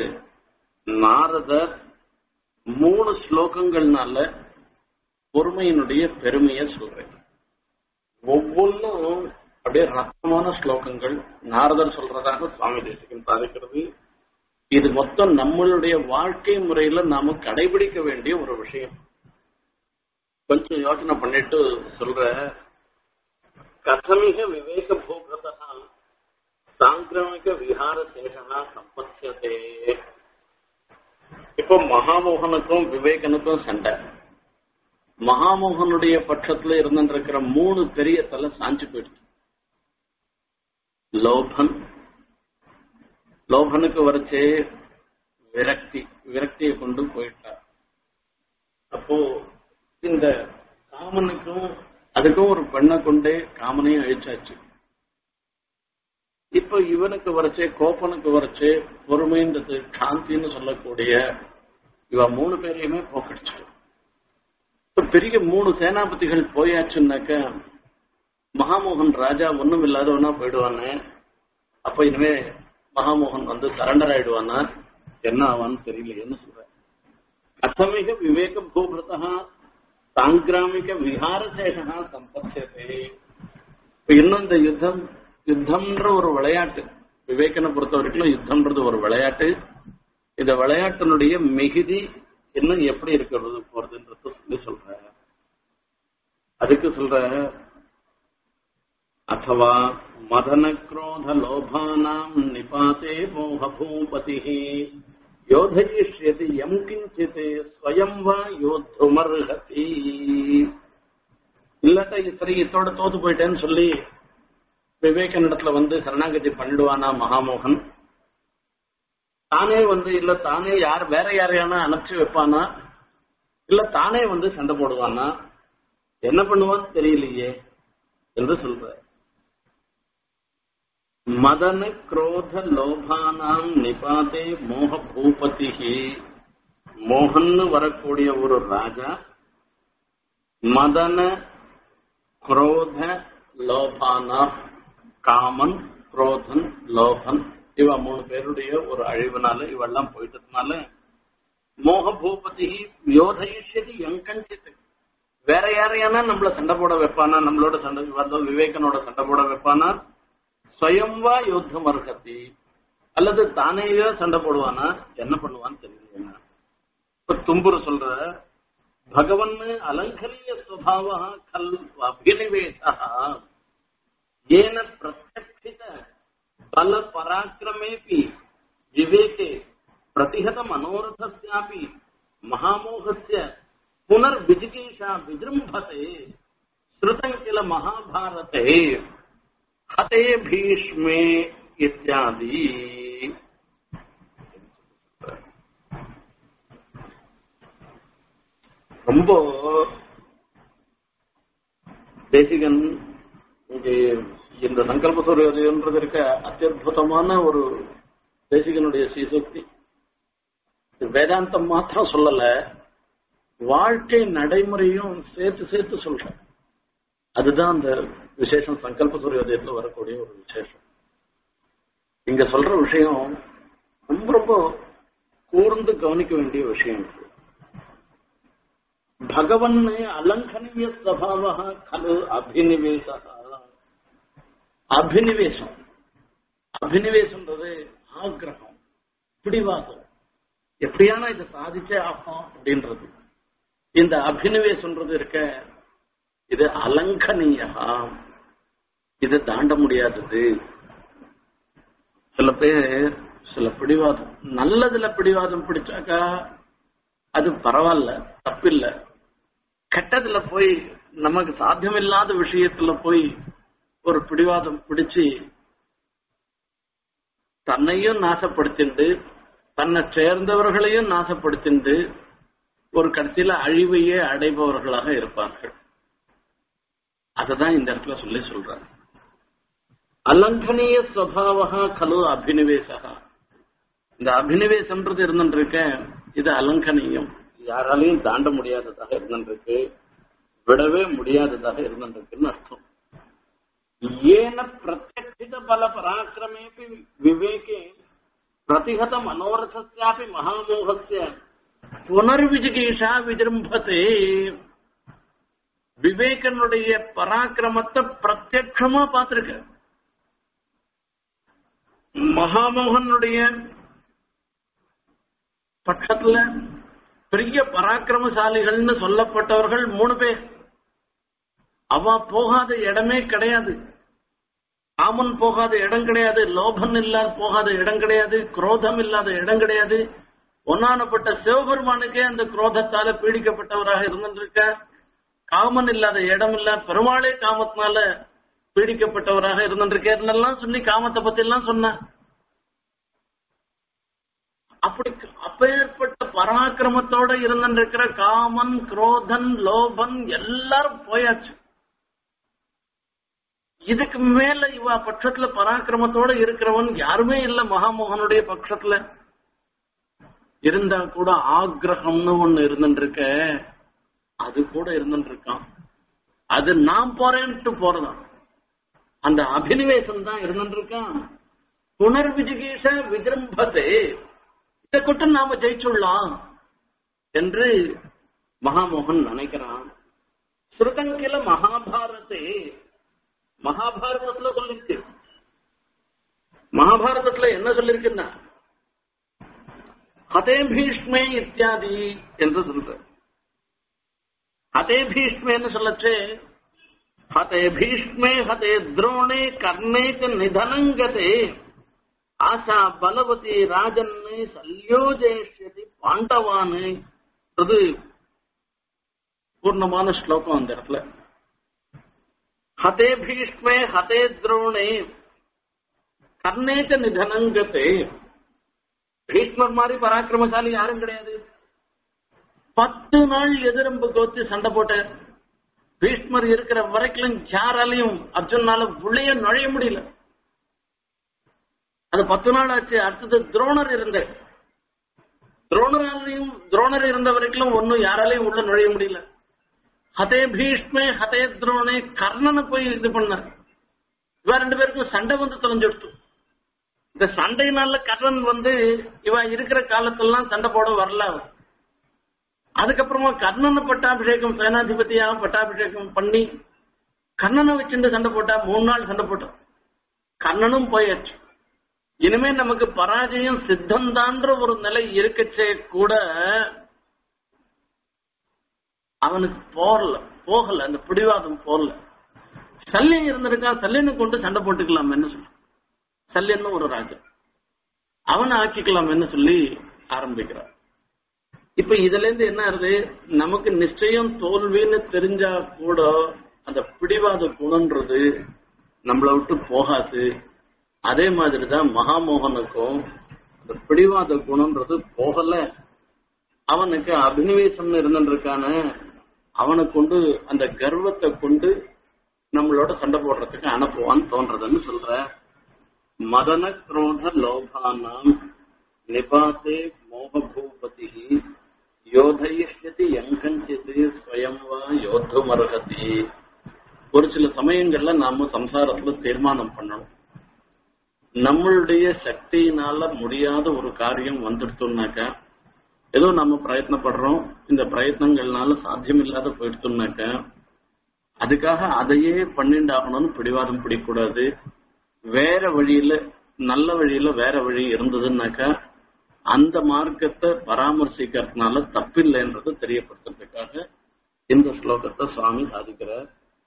நாரதர் மூணு ஸ்லோகங்கள்னால பொறுமையினுடைய பெருமையை சொல்றேன் ஒவ்வொன்றும் அப்படியே ரத்தமான ஸ்லோகங்கள் நாரதர் சொல்றதாக சுவாமி தேசிகன் சாதிக்கிறது இது மொத்தம் நம்மளுடைய வாழ்க்கை முறையில நாம கடைபிடிக்க வேண்டிய ஒரு விஷயம் கொஞ்சம் யோசனை பண்ணிட்டு சொல்ற கதமிக விவேக போகதா சாங்கிரமிக விஹார சேஷனா சம்பத்தியதே இப்போ மகாமோகனுக்கும் விவேகனுக்கும் சண்டை மகாமோகனுடைய பட்சத்துல இருந்துருக்கிற மூணு பெரிய தலை சாஞ்சு போயிடுச்சு லோபன் லோபனுக்கு வரைச்சே விரக்தி விரக்தியை கொண்டு போயிட்டார் அப்போ இந்த காமனுக்கும் அதுக்கும் ஒரு பெண்ணை கொண்டே காமனையும் அழிச்சாச்சு இப்ப இவனுக்கு வரைச்சே கோப்பனுக்கு வரைச்சே பொறுமைன்றது காந்தின்னு சொல்லக்கூடிய இவ மூணு பேரையுமே போக்கடிச்சு இப்ப பெரிய மூணு சேனாபதிகள் போயாச்சுன்னாக்க மகாமோகன் ராஜா ஒண்ணும் இல்லாதவனா போயிடுவானே அப்ப இனிமே மகாமோகன் வந்து சரண்டர் ஆயிடுவானா என்ன ஆவான்னு தெரியலையேன்னு சொல்ற அசமிக விவேக பூபிரதா சாங்கிராமிக விஹாரசேஷனா சம்பத்தியதே இப்ப இன்னும் இந்த யுத்தம் யுத்தம்ன்ற ஒரு விளையாட்டு விவேகனை பொறுத்த வரைக்கும் யுத்தம்ன்றது ஒரு விளையாட்டு இந்த விளையாட்டினுடைய மிகுதி இன்னும் எப்படி இருக்கிறது போறதுன்றது சொல்லி சொல்ற அதுக்கு சொல்ற அத்தவா மதன குரோத லோபானாம் நிபாத்தே மோக பூபதி யோதயிஷ்யதி எம் கிஞ்சித் ஸ்வயம் வா யோத்துமர்ஹதி இல்லாட்டா சரி இத்தோட தோத்து போயிட்டேன்னு சொல்லி விவேகனிடத்துல வந்து சரணாகதி பண்ணிடுவானா மகாமோகன் தானே வந்து இல்ல தானே யார் வேற யாரையான அனுப்பிச்சு வைப்பானா இல்ல தானே வந்து சண்டை போடுவானா என்ன பண்ணுவான்னு தெரியலையே என்று சொல்ற மதன குரோத லோபானாம் நிபாதே மோக பூபதிஹி மோகன்னு வரக்கூடிய ஒரு ராஜா மதன குரோத லோபானா காமன் குரோதன் லோகன் இவ மூணு பேருடைய ஒரு அழிவுனால இவெல்லாம் போயிட்டதுனால மோகபூபதி யோதயிஷ்யதி எங்கஞ்சித்து வேற யாரையானா நம்மள சண்டை போட வைப்பானா நம்மளோட சண்டை வந்தோம் விவேகனோட சண்டை போட வைப்பானா ஸ்வயம்வா யுத்தம் அர்ஹத்தி அல்லது தானேயே சண்டை போடுவானா என்ன பண்ணுவான்னு தெரியுங்க இப்ப தும்புரு சொல்ற பகவன் அலங்கரிய சுவாவ கல் அபினிவேசா ஏன பிரத்யக்ஷித பல பராக்கிரமேபி விவேகே प्रतिहत मनोरथस्यापि महामोहस्य पुनर्विजिगीषा विजृम्भते श्रुतं किल महाभारते हते भीष्मे इत्यादि ரொம்ப தேசிகன் இங்கே இந்த சங்கல்ப சூரியோதயன்றது இருக்க அத்தியுதமான ஒரு தேசிகனுடைய சீசுக்தி வேதாந்தம் மாத்திரம் சொல்லல வாழ்க்கை நடைமுறையும் சேர்த்து சேர்த்து சொல்றேன் அதுதான் அந்த விசேஷம் சங்கல்ப சூரியோதயத்தில் வரக்கூடிய ஒரு விசேஷம் இங்க சொல்ற விஷயம் ரொம்ப ரொம்ப கூர்ந்து கவனிக்க வேண்டிய விஷயம் இது பகவன் அலங்கனீய சபாவ கலு அபினிவேச அபினிவேசம் அபினிவேசம்ன்றது ஆக்கிரகம் பிடிவாதம் எப்படியான இதை சாதிச்சே ஆகும் அப்படின்றது இந்த அபினிவேசம்ன்றது இருக்க இது அலங்கனீயா இது தாண்ட முடியாதது சில பேர் சில பிடிவாதம் நல்லதுல பிடிவாதம் பிடிச்சாக்கா அது பரவாயில்ல தப்பில்ல கெட்டதுல போய் நமக்கு சாத்தியமில்லாத விஷயத்துல போய் ஒரு பிடிவாதம் பிடிச்சு தன்னையும் நாசப்படுத்திண்டு தன்னை சேர்ந்தவர்களையும் நாசப்படுத்திண்டு ஒரு கடைசியில அழிவையே அடைபவர்களாக இருப்பார்கள் அததான் இந்த இடத்துல சொல்லி சொல்றாங்க அலங்கனீய சுவாவகா கலு அபினிவேசகா இந்த அபினிவேசம்ன்றது இருந்துருக்க இது அலங்கனீயம் யாராலையும் தாண்ட முடியாததாக இருந்துருக்கு விடவே முடியாததாக இருந்துருக்குன்னு அர்த்தம் ஏன பிரத்யக்ஷித பல பராக்கிரமேபி விவேகே பிரதிகத மனோரசாபி மகாமோகஸ்ய புனர்விஜிகீஷா விஜிரும்பதே விவேகனுடைய பராக்கிரமத்தை பிரத்யட்சமா பார்த்திருக்க மகாமோகனுடைய பட்சத்துல பெரிய பராக்கிரமசாலிகள்னு சொல்லப்பட்டவர்கள் மூணு பேர் அவ போகாத இடமே கிடையாது காமன் போகாத இடம் கிடையாது லோபன் இல்லாத போகாத இடம் கிடையாது குரோதம் இல்லாத இடம் கிடையாது ஒன்னானப்பட்ட சிவபெருமானுக்கே அந்த குரோதத்தால பீடிக்கப்பட்டவராக இருந்திருக்க காமன் இல்லாத இடம் இல்ல பெருமாளே காமத்தினால பீடிக்கப்பட்டவராக இருந்திருக்கேன்னெல்லாம் சொல்லி காமத்தை பத்தி எல்லாம் சொன்ன அப்படி அப்பேற்பட்ட பராக்கிரமத்தோட இருந்திருக்கிற காமன் குரோதன் லோபன் எல்லாரும் போயாச்சு இதுக்கு மேல இவ பட்சத்துல பராக்கிரமத்தோட இருக்கிறவன் யாருமே இல்ல மகாமோகனுடைய பட்சத்துல இருந்தா கூட ஆக்ரகம்னு ஒண்ணு இருந்துருக்க அது கூட இருந்துட்டு இருக்கான் அது நான் போறேன்ட்டு போறதான் அந்த அபினிவேசம் தான் இருந்துட்டு இருக்கான் புனர்விஜிகீஷ விஜிரம்பதே இதை கொண்டு நாம ஜெயிச்சுடலாம் என்று மகாமோகன் நினைக்கிறான் ஸ்ருதங்கில மகாபாரதே மகாபாரதத்துல சொல்லிருக்கு மகாபாரதத்துல என்ன சொல்லிருக்குன்னா ஹதே பீஷ்மே இத்தியாதி என்று சொல்ற ஹதே பீஷ்மேன்னு சொல்லச்சு ஹதே பீஷ்மே ஹதே துரோணே கர்ணே நிதனங்கதே ஆசா பலவதி ராஜன்னு சல்யோஜேஷ்யதி பாண்டவானு அது பூர்ணமான ஸ்லோகம் அந்த இடத்துல ஹதே பீஷ்மே ஹதே துரோணே கர்ணேச்ச நிதனங்கத்தே பீஷ்மர் மாதிரி பராக்கிரமசாலி யாரும் கிடையாது பத்து நாள் எதிரம்பு கோத்து சண்டை போட்டார் பீஷ்மர் இருக்கிற வரைக்கும் யாராலையும் அர்ஜுனால உள்ளே நுழைய முடியல அது பத்து நாள் ஆச்சு அடுத்தது துரோணர் இருந்த துரோணராலையும் துரோணர் இருந்த வரைக்கும் ஒன்னும் யாராலையும் உள்ள நுழைய முடியல ஹதே பீஷ்மே ஹதே துரோணே கர்ணனை போய் இது பண்ணார் இவ ரெண்டு பேருக்கும் சண்டை வந்து தொலைஞ்சிடுச்சு இந்த சண்டையினால கர்ணன் வந்து இவ இருக்கிற காலத்தெல்லாம் சண்டை போட வரல அவன். அதுக்கப்புறமா கர்ணனை பட்டாபிஷேகம் சேனாதிபதியா பட்டாபிஷேகம் பண்ணி கர்ணனை வச்சிருந்து சண்டை போட்டா மூணு நாள் சண்டை போட்டோம் கர்ணனும் போயாச்சு இனிமே நமக்கு பராஜயம் சித்தம்தான்ற ஒரு நிலை இருக்கச்சே கூட அவனுக்கு போகல போகல அந்த பிடிவாதம் போகல சல்லியன் இருந்திருக்கா சல்லியனை கொண்டு சண்டை போட்டுக்கலாம் என்ன சொல்லு சல்லியன்னு ஒரு ராஜா அவனை ஆக்கிக்கலாம் சொல்லி ஆரம்பிக்கிறார் இப்ப இதுல இருந்து என்ன ஆகுது நமக்கு நிச்சயம் தோல்வின்னு தெரிஞ்சா கூட அந்த பிடிவாத குணன்றது நம்மளை விட்டு போகாது அதே மாதிரிதான் மகாமோகனுக்கும் அந்த பிடிவாத குணம்ன்றது போகல அவனுக்கு அபினிவேசம் இருந்துருக்கான அவனை கொண்டு அந்த கர்வத்தை கொண்டு நம்மளோட சண்டை போடுறதுக்கு அனுப்புவான்னு தோன்றதுன்னு சொல்ற மதன குரோத லோபானாம் நிபாத்தே மோகபூபதி யோதயிஷ்யதி எங்கஞ்சித் ஸ்வயம் வா யோத்துமர்ஹதி ஒரு சில சமயங்கள்ல நாம சம்சாரத்துல தீர்மானம் பண்ணணும் நம்மளுடைய சக்தியினால முடியாத ஒரு காரியம் வந்துடுத்தோம்னாக்கா ஏதோ நம்ம பிரயத்னப்படுறோம் இந்த பிரயத்னங்கள்னால சாத்தியம் இல்லாத போயிடுத்தோம்னாக்கா அதுக்காக அதையே பண்ணிண்டாகணும்னு பிடிவாதம் பிடிக்கூடாது வேற வழியில நல்ல வழியில வேற வழி இருந்ததுன்னாக்கா அந்த மார்க்கத்தை பராமரிசிக்கிறதுனால தப்பில்லைன்றது தெரியப்படுத்துறதுக்காக இந்த ஸ்லோகத்தை சுவாமி சாதிக்கிறார்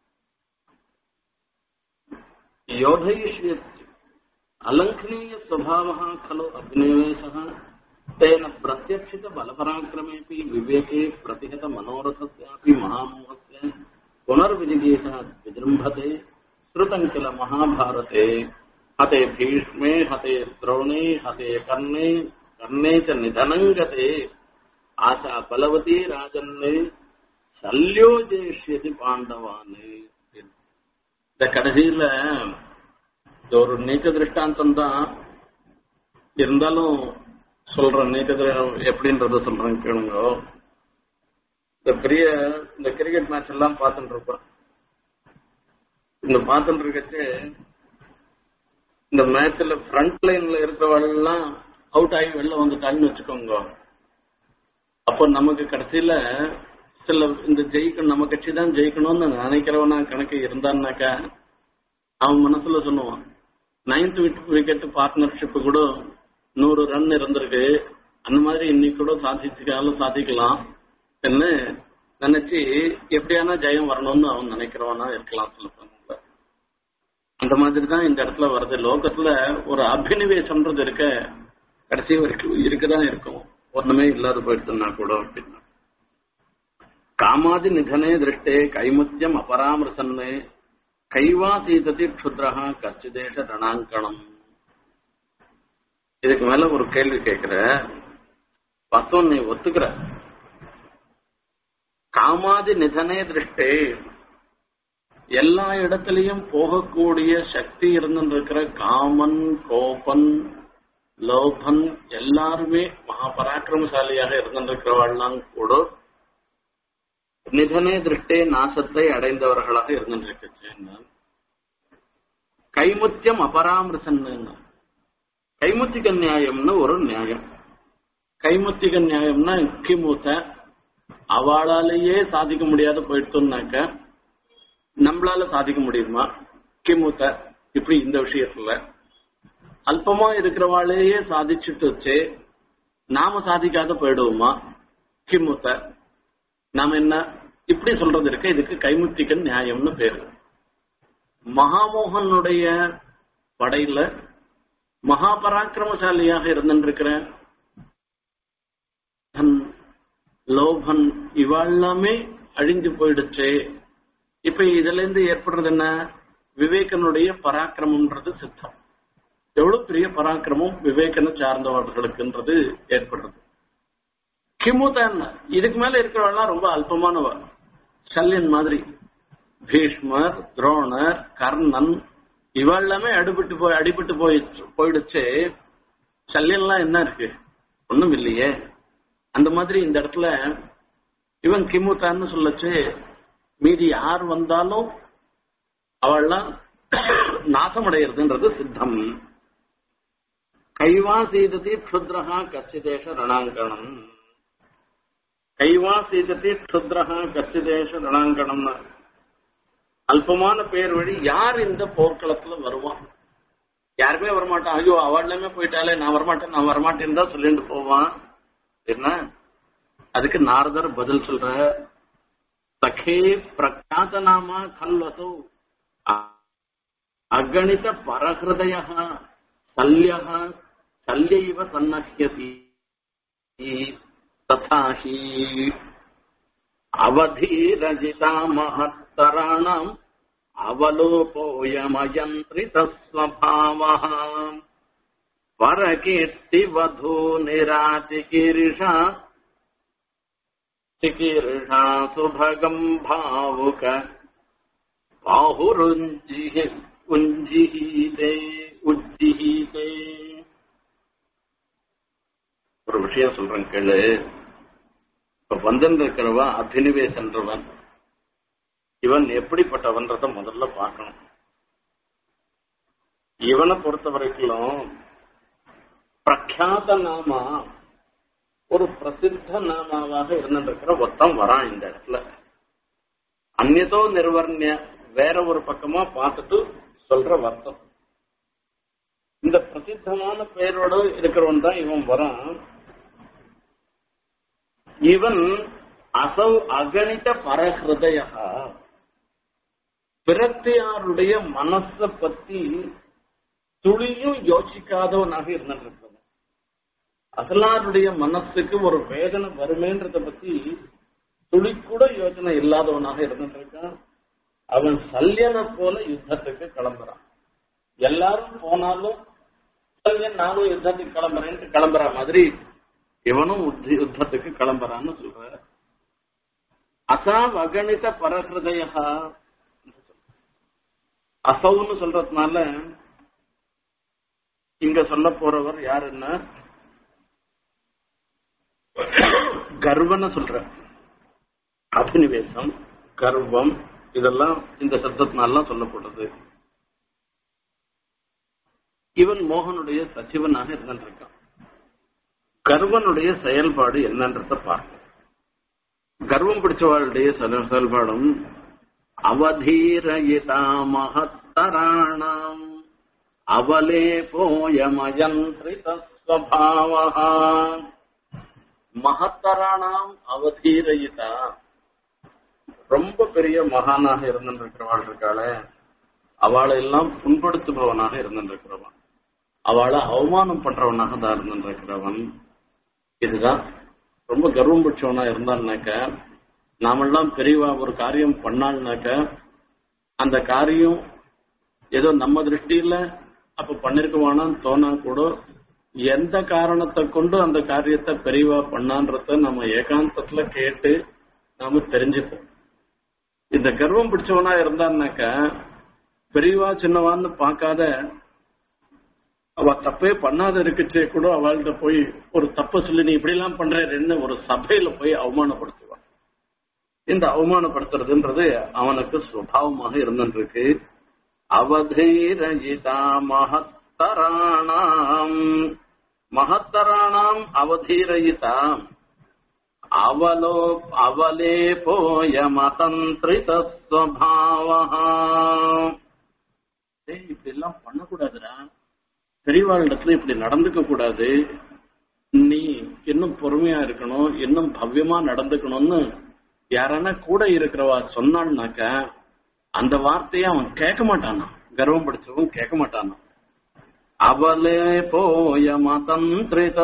யோதைஷ்யத் अलङ्घनीय स्वभावः खलु अभिनिवेशः तेन प्रत्यक्षित बलपराक्रमेऽपि विवेके प्रतिहत मनोरथस्यापि महामोहस्य पुनर्विजिगीषः विजृम्भते श्रुतम् किल महाभारते हते भीष्मे हते द्रोणे हते कर्णे कर्णे च निधनम् गते आशा बलवती राजन्ने சல்யோஜேஷ்யதி பாண்டவான்னு இந்த கடைசியில இது ஒரு நீக்க திருஷ்டாந்தம் தான் இருந்தாலும் சொல்றேன் நீக்க திரு- எப்படின்றத சொல்றேன் கேளுங்க இந்த பெரிய இந்த கிரிக்கெட் மேட்ச் எல்லாம் பார்த்துட்டு இருப்பேன் இந்த பார்த்துட்டு இருக்கச்சு இந்த மேட்ச்ல ஃப்ரண்ட் லைன்ல இருக்கிறவெல்லாம் அவுட் ஆகி வெளில வந்துட்டாங்கன்னு வச்சுக்கோங்க அப்போ நமக்கு கடைசியில சில இந்த ஜெயிக்கணும் நம்ம கட்சி தான் ஜெயிக்கணும்னு நினைக்கிறவனா கணக்கு இருந்தான்னாக்கா அவன் மனசுல சொல்லுவான் நைன்த் விக்கெட் பார்ட்னர்ஷிப் கூட நூறு ரன் இருந்திருக்கு அந்த மாதிரி இன்னைக்கு கூட சாதிச்சுக்காலும் சாதிக்கலாம் என்ன நினைச்சு எப்படியானா ஜெயம் வரணும்னு அவன் நினைக்கிறவனா இருக்கலாம் சில சமயங்கள்ல. அந்த மாதிரி தான் இந்த இடத்துல வருது லோகத்துல ஒரு அபினிவேசம்ன்றது இருக்க கடைசி வரைக்கும் இருக்கதான் இருக்கும் ஒண்ணுமே இல்லாத போயிடுச்சுன்னா கூட அப்படின்னா காமாதி நிதனே திருஷ்டே கைமுத்தியம் அபராமிருசன்னு கைவா சீததி க்ஷுத்ரஹா கச்சிதேஷ ரணாங்கணம் இதுக்கு மேல ஒரு கேள்வி கேட்கிற பத்தம் நீ ஒத்துக்கிற காமாதி நிதனே திருஷ்டே எல்லா இடத்துலயும் போகக்கூடிய சக்தி இருந்துருக்கிற காமன் கோபன் லோபன் எல்லாருமே மகாபராக்கிரமசாலியாக இருந்திருக்கிறவெல்லாம் கூட நிதனே திருஷ்டே நாசத்தை அடைந்தவர்களாக இருந்திருக்கச்சு கைமுத்தியம் அபராமிருசன் கைமுத்திக நியாயம்னு ஒரு நியாயம் கைமுத்திக நியாயம்னா கிமுத்த அவளாலேயே சாதிக்க முடியாத போயிட்டோம்னாக்க நம்மளால சாதிக்க முடியுமா கிமுத்த இப்படி இந்த விஷயத்துல அல்பமா இருக்கிறவாளையே சாதிச்சுட்டு வச்சு நாம சாதிக்காத போயிடுவோமா கிமுத்த நாம என்ன இப்படி சொல்றது இருக்கு இதுக்கு கைமுத்திக நியாயம்னு பேரு மகாமோகனுடைய படையில மகாபராக்கிரமசாலியாக இருந்திருக்கிற லோபன் இவெல்லாமே அழிஞ்சு போயிடுச்சு இப்ப இதுல இருந்து ஏற்படுறது என்ன விவேகனுடைய பராக்கிரமம்ன்றது சித்தம் எவ்வளவு பெரிய பராக்கிரமம் விவேகனை சார்ந்தவர்களுக்குன்றது ஏற்படுறது கிமுதான் இதுக்கு மேல இருக்கிறவெல்லாம் ரொம்ப அல்பமானவ சல்யன் மாதிரி பீஷ்மர் துரோணர் கர்ணன் இவெல்லாமே அடிபட்டு போய் அடிபட்டு போய் போயிடுச்சு சல்யன்லாம் என்ன இருக்கு ஒண்ணும் இல்லையே அந்த மாதிரி இந்த இடத்துல இவன் கிமுத்தான்னு சொல்லச்சு மீதி யார் வந்தாலும் அவள்லாம் நாசமடைகிறதுன்றது சித்தம் கைவா செய்ததி க்ஷுத்ரஹா கச்சிதேஷ ரணாங்கணம் கைவா சீதத்தி க்ஷுத்ரஹா கச்சிதேஷ ரணாங்கணம்னு அல்பமான பேர் வழி யார் இந்த போர்க்களத்துல வருவான் யாருமே வரமாட்டான் ஐயோ அவார்ட்லயுமே போயிட்டாலே நான் வரமாட்டேன் நான் வரமாட்டேன்னு தான் சொல்லிட்டு போவான் என்ன அதுக்கு நாரதர் பதில் சொல்ற சகே பிரக்யாத நாம கல்வசோ அகணித பரஹிருதய சல்ய சல்யைவ சன்னஹ்யதி ததாஹி அவதீரஜிதா மகத்தராணம் அவலோபோயமயந்திரிதஸ்வபாவः परकीर्तिवधू निरातिकीर्षा चिकीर्षा सुभगम् भावुक बाहुरुञ्जिः उञ्जिहीते उज्जिहीते ஒரு விஷயம் சொல்றேன் கேளு இப்ப வந்தன் இருக்கிறவன் அபினிவேசன்றவன் இவன் எப்படிப்பட்டவன்றத முதல்ல பார்க்கணும் இவனை பொறுத்த வரைக்கும் பிரக்யாத நாமா ஒரு பிரசித்த நாமாவாக இருந்துருக்கிற ஒருத்தன் வரான் இந்த இடத்துல அந்நதோ நிர்வர்ணிய வேற ஒரு பக்கமா பார்த்துட்டு சொல்ற வர்த்தம் இந்த பிரசித்தமான பெயரோடு இருக்கிறவன் தான் இவன் வரான் இவன் அசௌ அகணித பரஹிருதய பிரத்தியாருடைய மனச பத்தி துளியும் யோசிக்காதவனாக இருந்திருக்கிறவன் அசலாருடைய மனசுக்கு ஒரு வேதனை வருமேன்றத பத்தி துளி கூட யோசனை இல்லாதவனாக இருந்திருக்கான் அவன் சல்யனை போல யுத்தத்துக்கு கிளம்புறான் எல்லாரும் போனாலும் சல்யன் நானும் யுத்தத்துக்கு கிளம்புறேன்ட்டு கிளம்புற மாதிரி இவனும் உத்தி- யுத்தத்துக்கு கிளம்புறான்னு சொல்ற அசாவ் அகணித பரஹிருதய அசவுன்னு சொல்றதுனால இங்க சொல்ல போறவர் யாருன்னா கர்வன்னு சொல்ற அபினிவேசம் கர்வம் இதெல்லாம் இந்த சப்தத்தினாலாம் சொல்லப்படுது இவன் மோகனுடைய சச்சிவனாக இருந்திருக்கான் கர்வனுடைய செயல்பாடு என்னன்றத பார்ப்போம் கர்வம் பிடிச்சவாளுடைய செயல்- செயல்பாடும் அவதீரயிதா மகத்தராணாம் அவலே போயமயந்திரிதஸ்வபாவः மகத்தராணாம் அவதீரயிதா ரொம்ப பெரிய மகானாக இருந்திருக்கிறவாள் இருக்காளே அவளை எல்லாம் புண்படுத்துபவனாக இருந்திருக்கிறவன் அவளை அவமானம் பண்றவனாக தான் இருந்திருக்கிறவன் இதுதான் ரொம்ப கர்வம் பிடிச்சவனா இருந்தான்னாக்க நாமெல்லாம் பெரியவா ஒரு காரியம் பண்ணாள்னாக்க அந்த காரியம் ஏதோ நம்ம திருஷ்டியில அப்ப பண்ணிருக்குவானான்னு தோணா கூட எந்த காரணத்தை கொண்டு அந்த காரியத்தை பெரியவா பண்ணான்றத நம்ம ஏகாந்தத்துல கேட்டு நாம தெரிஞ்சுப்போம் இந்த கர்வம் பிடிச்சவனா இருந்தான்னாக்க பெரியவா சின்னவான்னு பார்க்காத அவ தப்பே பண்ணாத இருக்குச்சே கூட அவள்கிட்ட போய் ஒரு தப்ப சொல்லி நீ இப்படி எல்லாம் பண்றேன்னு ஒரு சபையில போய் அவமானப்படுத்துவான் இந்த அவமானப்படுத்துறதுன்றது அவனுக்கு சுபாவமாக இருந்துருக்கு அவதீரஜிதா மகத்தராணாம் மகத்தராணாம் அவதீரயிதா அவலோ அவலே போய மதந்திரித டேய் இப்படி எல்லாம் பண்ணக்கூடாதுடா பெரியவாளிடத்துல இப்படி நடந்துக்க கூடாது நீ இன்னும் பொறுமையா இருக்கணும் இன்னும் பவ்யமா நடந்துக்கணும்னு யாரானா கூட இருக்கிறவா சொன்னான்னாக்க அந்த வார்த்தையை அவன் கேட்க மாட்டானா கர்வம் படிச்சவன் கேட்க மாட்டானா அவலே போய மதந்திரித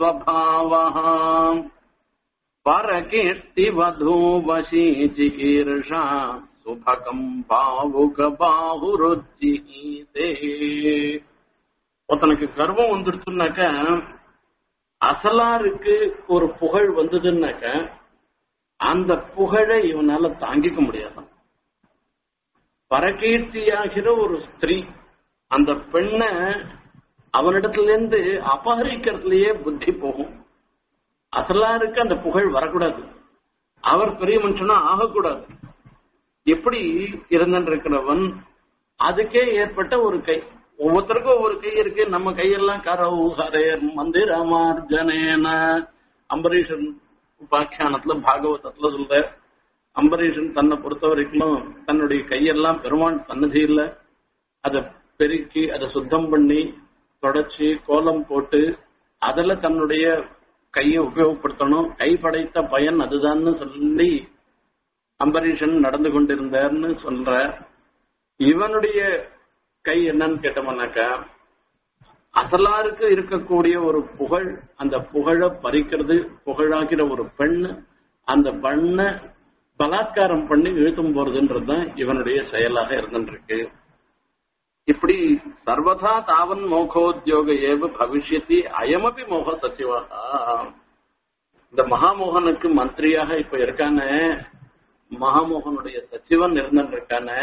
பரகீர்த்தி வதூ வசீ சிகீர்ஷா சுபகம் பாவுக பாகுருஜிஹீதே ஒருத்தனுக்கு கர்வம் வந்துடுச்சுனாக்க அசலாருக்கு ஒரு புகழ் வந்ததுன்னாக்க அந்த புகழை இவனால தாங்கிக்க முடியாதான் பரகீர்த்தியாகிற ஒரு ஸ்திரீ அந்த பெண்ணை அவனிடத்துல இருந்து அபகரிக்கிறதுலயே புத்தி போகும் அசலாருக்கு அந்த புகழ் வரக்கூடாது அவர் பெரிய மனுஷனா ஆகக்கூடாது எப்படி இருந்திருக்கிறவன் அதுக்கே ஏற்பட்ட ஒரு கை ஒவ்வொருத்தருக்கும் ஒவ்வொரு கை இருக்கு நம்ம கையெல்லாம் கரவு ஹரேர் மந்திரமார்ஜனேன அம்பரீஷன் உபாக்கியானத்துல பாகவதத்துல சொல்ற அம்பரீஷன் தன்னை பொறுத்த வரைக்கும் தன்னுடைய கையெல்லாம் பெருமான் சன்னதியில அதை பெருக்கி அதை சுத்தம் பண்ணி தொடச்சி கோலம் போட்டு அதுல தன்னுடைய கையை உபயோகப்படுத்தணும் கை படைத்த பயன் அதுதான்னு சொல்லி அம்பரீஷன் நடந்து கொண்டிருந்தார்னு சொல்ற இவனுடைய கை என்னன்னு கேட்டோம்னாக்கா அசலாருக்கு இருக்கக்கூடிய ஒரு புகழ் அந்த புகழை பறிக்கிறது புகழாகிற ஒரு பெண் அந்த பெண்ணை பலாத்காரம் பண்ணி இழுத்தும் போறதுன்றதுதான் இவனுடைய செயலாக இருந்துருக்கு இப்படி சர்வதா தாவன் மோகோத்யோக ஏவ பவிஷ்யத்தி அயமபி மோக சச்சிவாக இந்த மகாமோகனுக்கு மந்திரியாக இப்ப இருக்கானே மகாமோகனுடைய சச்சிவன் இருந்திருக்கானே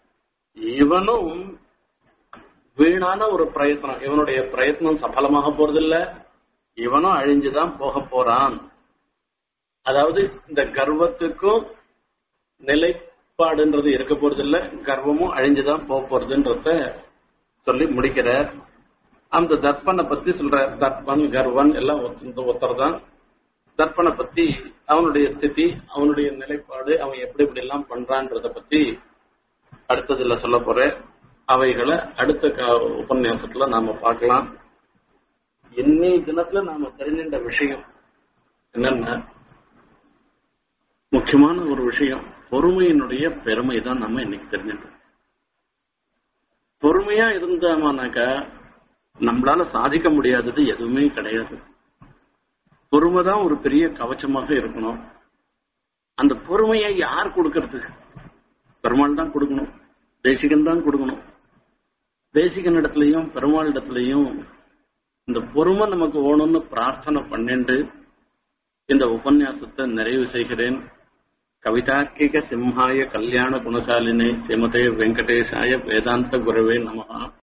இவனும் வீணான ஒரு பிரயத்னம் இவனுடைய பிரயத்னம் சஃலமாக போறதில்ல இவனும் அழிஞ்சுதான் போக போறான் அதாவது இந்த கர்வத்துக்கும் நிலைப்பாடுன்றது இருக்க போறதில்ல கர்வமும் அழிஞ்சுதான் போக போறதுன்றத சொல்லி முடிக்கிறார் அந்த தர்ப்பனை பத்தி சொல்ற தர்ப்பன் கர்வன் எல்லாம் ஒருத்தர் தான் தர்ப்பனை பத்தி அவனுடைய ஸ்திதி அவனுடைய நிலைப்பாடு அவன் எப்படி இப்படி எல்லாம் பண்றான்றத பத்தி அடுத்ததுல சொல்ல போறேன் அவைகளை அடுத்த க- உபன்யாசத்துல நாம பார்க்கலாம் இன்னைய தினத்துல நாம தெரிஞ்சின்ற விஷயம் என்னன்னா முக்கியமான ஒரு விஷயம் பொறுமையினுடைய பெருமை தான் நம்ம இன்னைக்கு தெரிஞ்சிட்டோம் பொறுமையா இருந்தோம்னாக்கா நம்மளால சாதிக்க முடியாதது எதுவுமே கிடையாது பொறுமை தான் ஒரு பெரிய கவச்சமாக இருக்கணும் அந்த பொறுமையை யார் கொடுக்கறது பெருமாள் தான் கொடுக்கணும் தேசிகன் தான் கொடுக்கணும் தேசிகன் இடத்துலயும் பெருமாள் இடத்துலயும் இந்த பொறுமை நமக்கு வேணும்னு பிரார்த்தனை பண்ணிண்டு இந்த உபன்யாசத்தை நிறைவு செய்கிறேன் கவிதார்க்கிக சிம்ஹாய கல்யாண குணசாலினே ஸ்ரீமதே வெங்கடேஷாய வேதாந்த குரவே நமஹா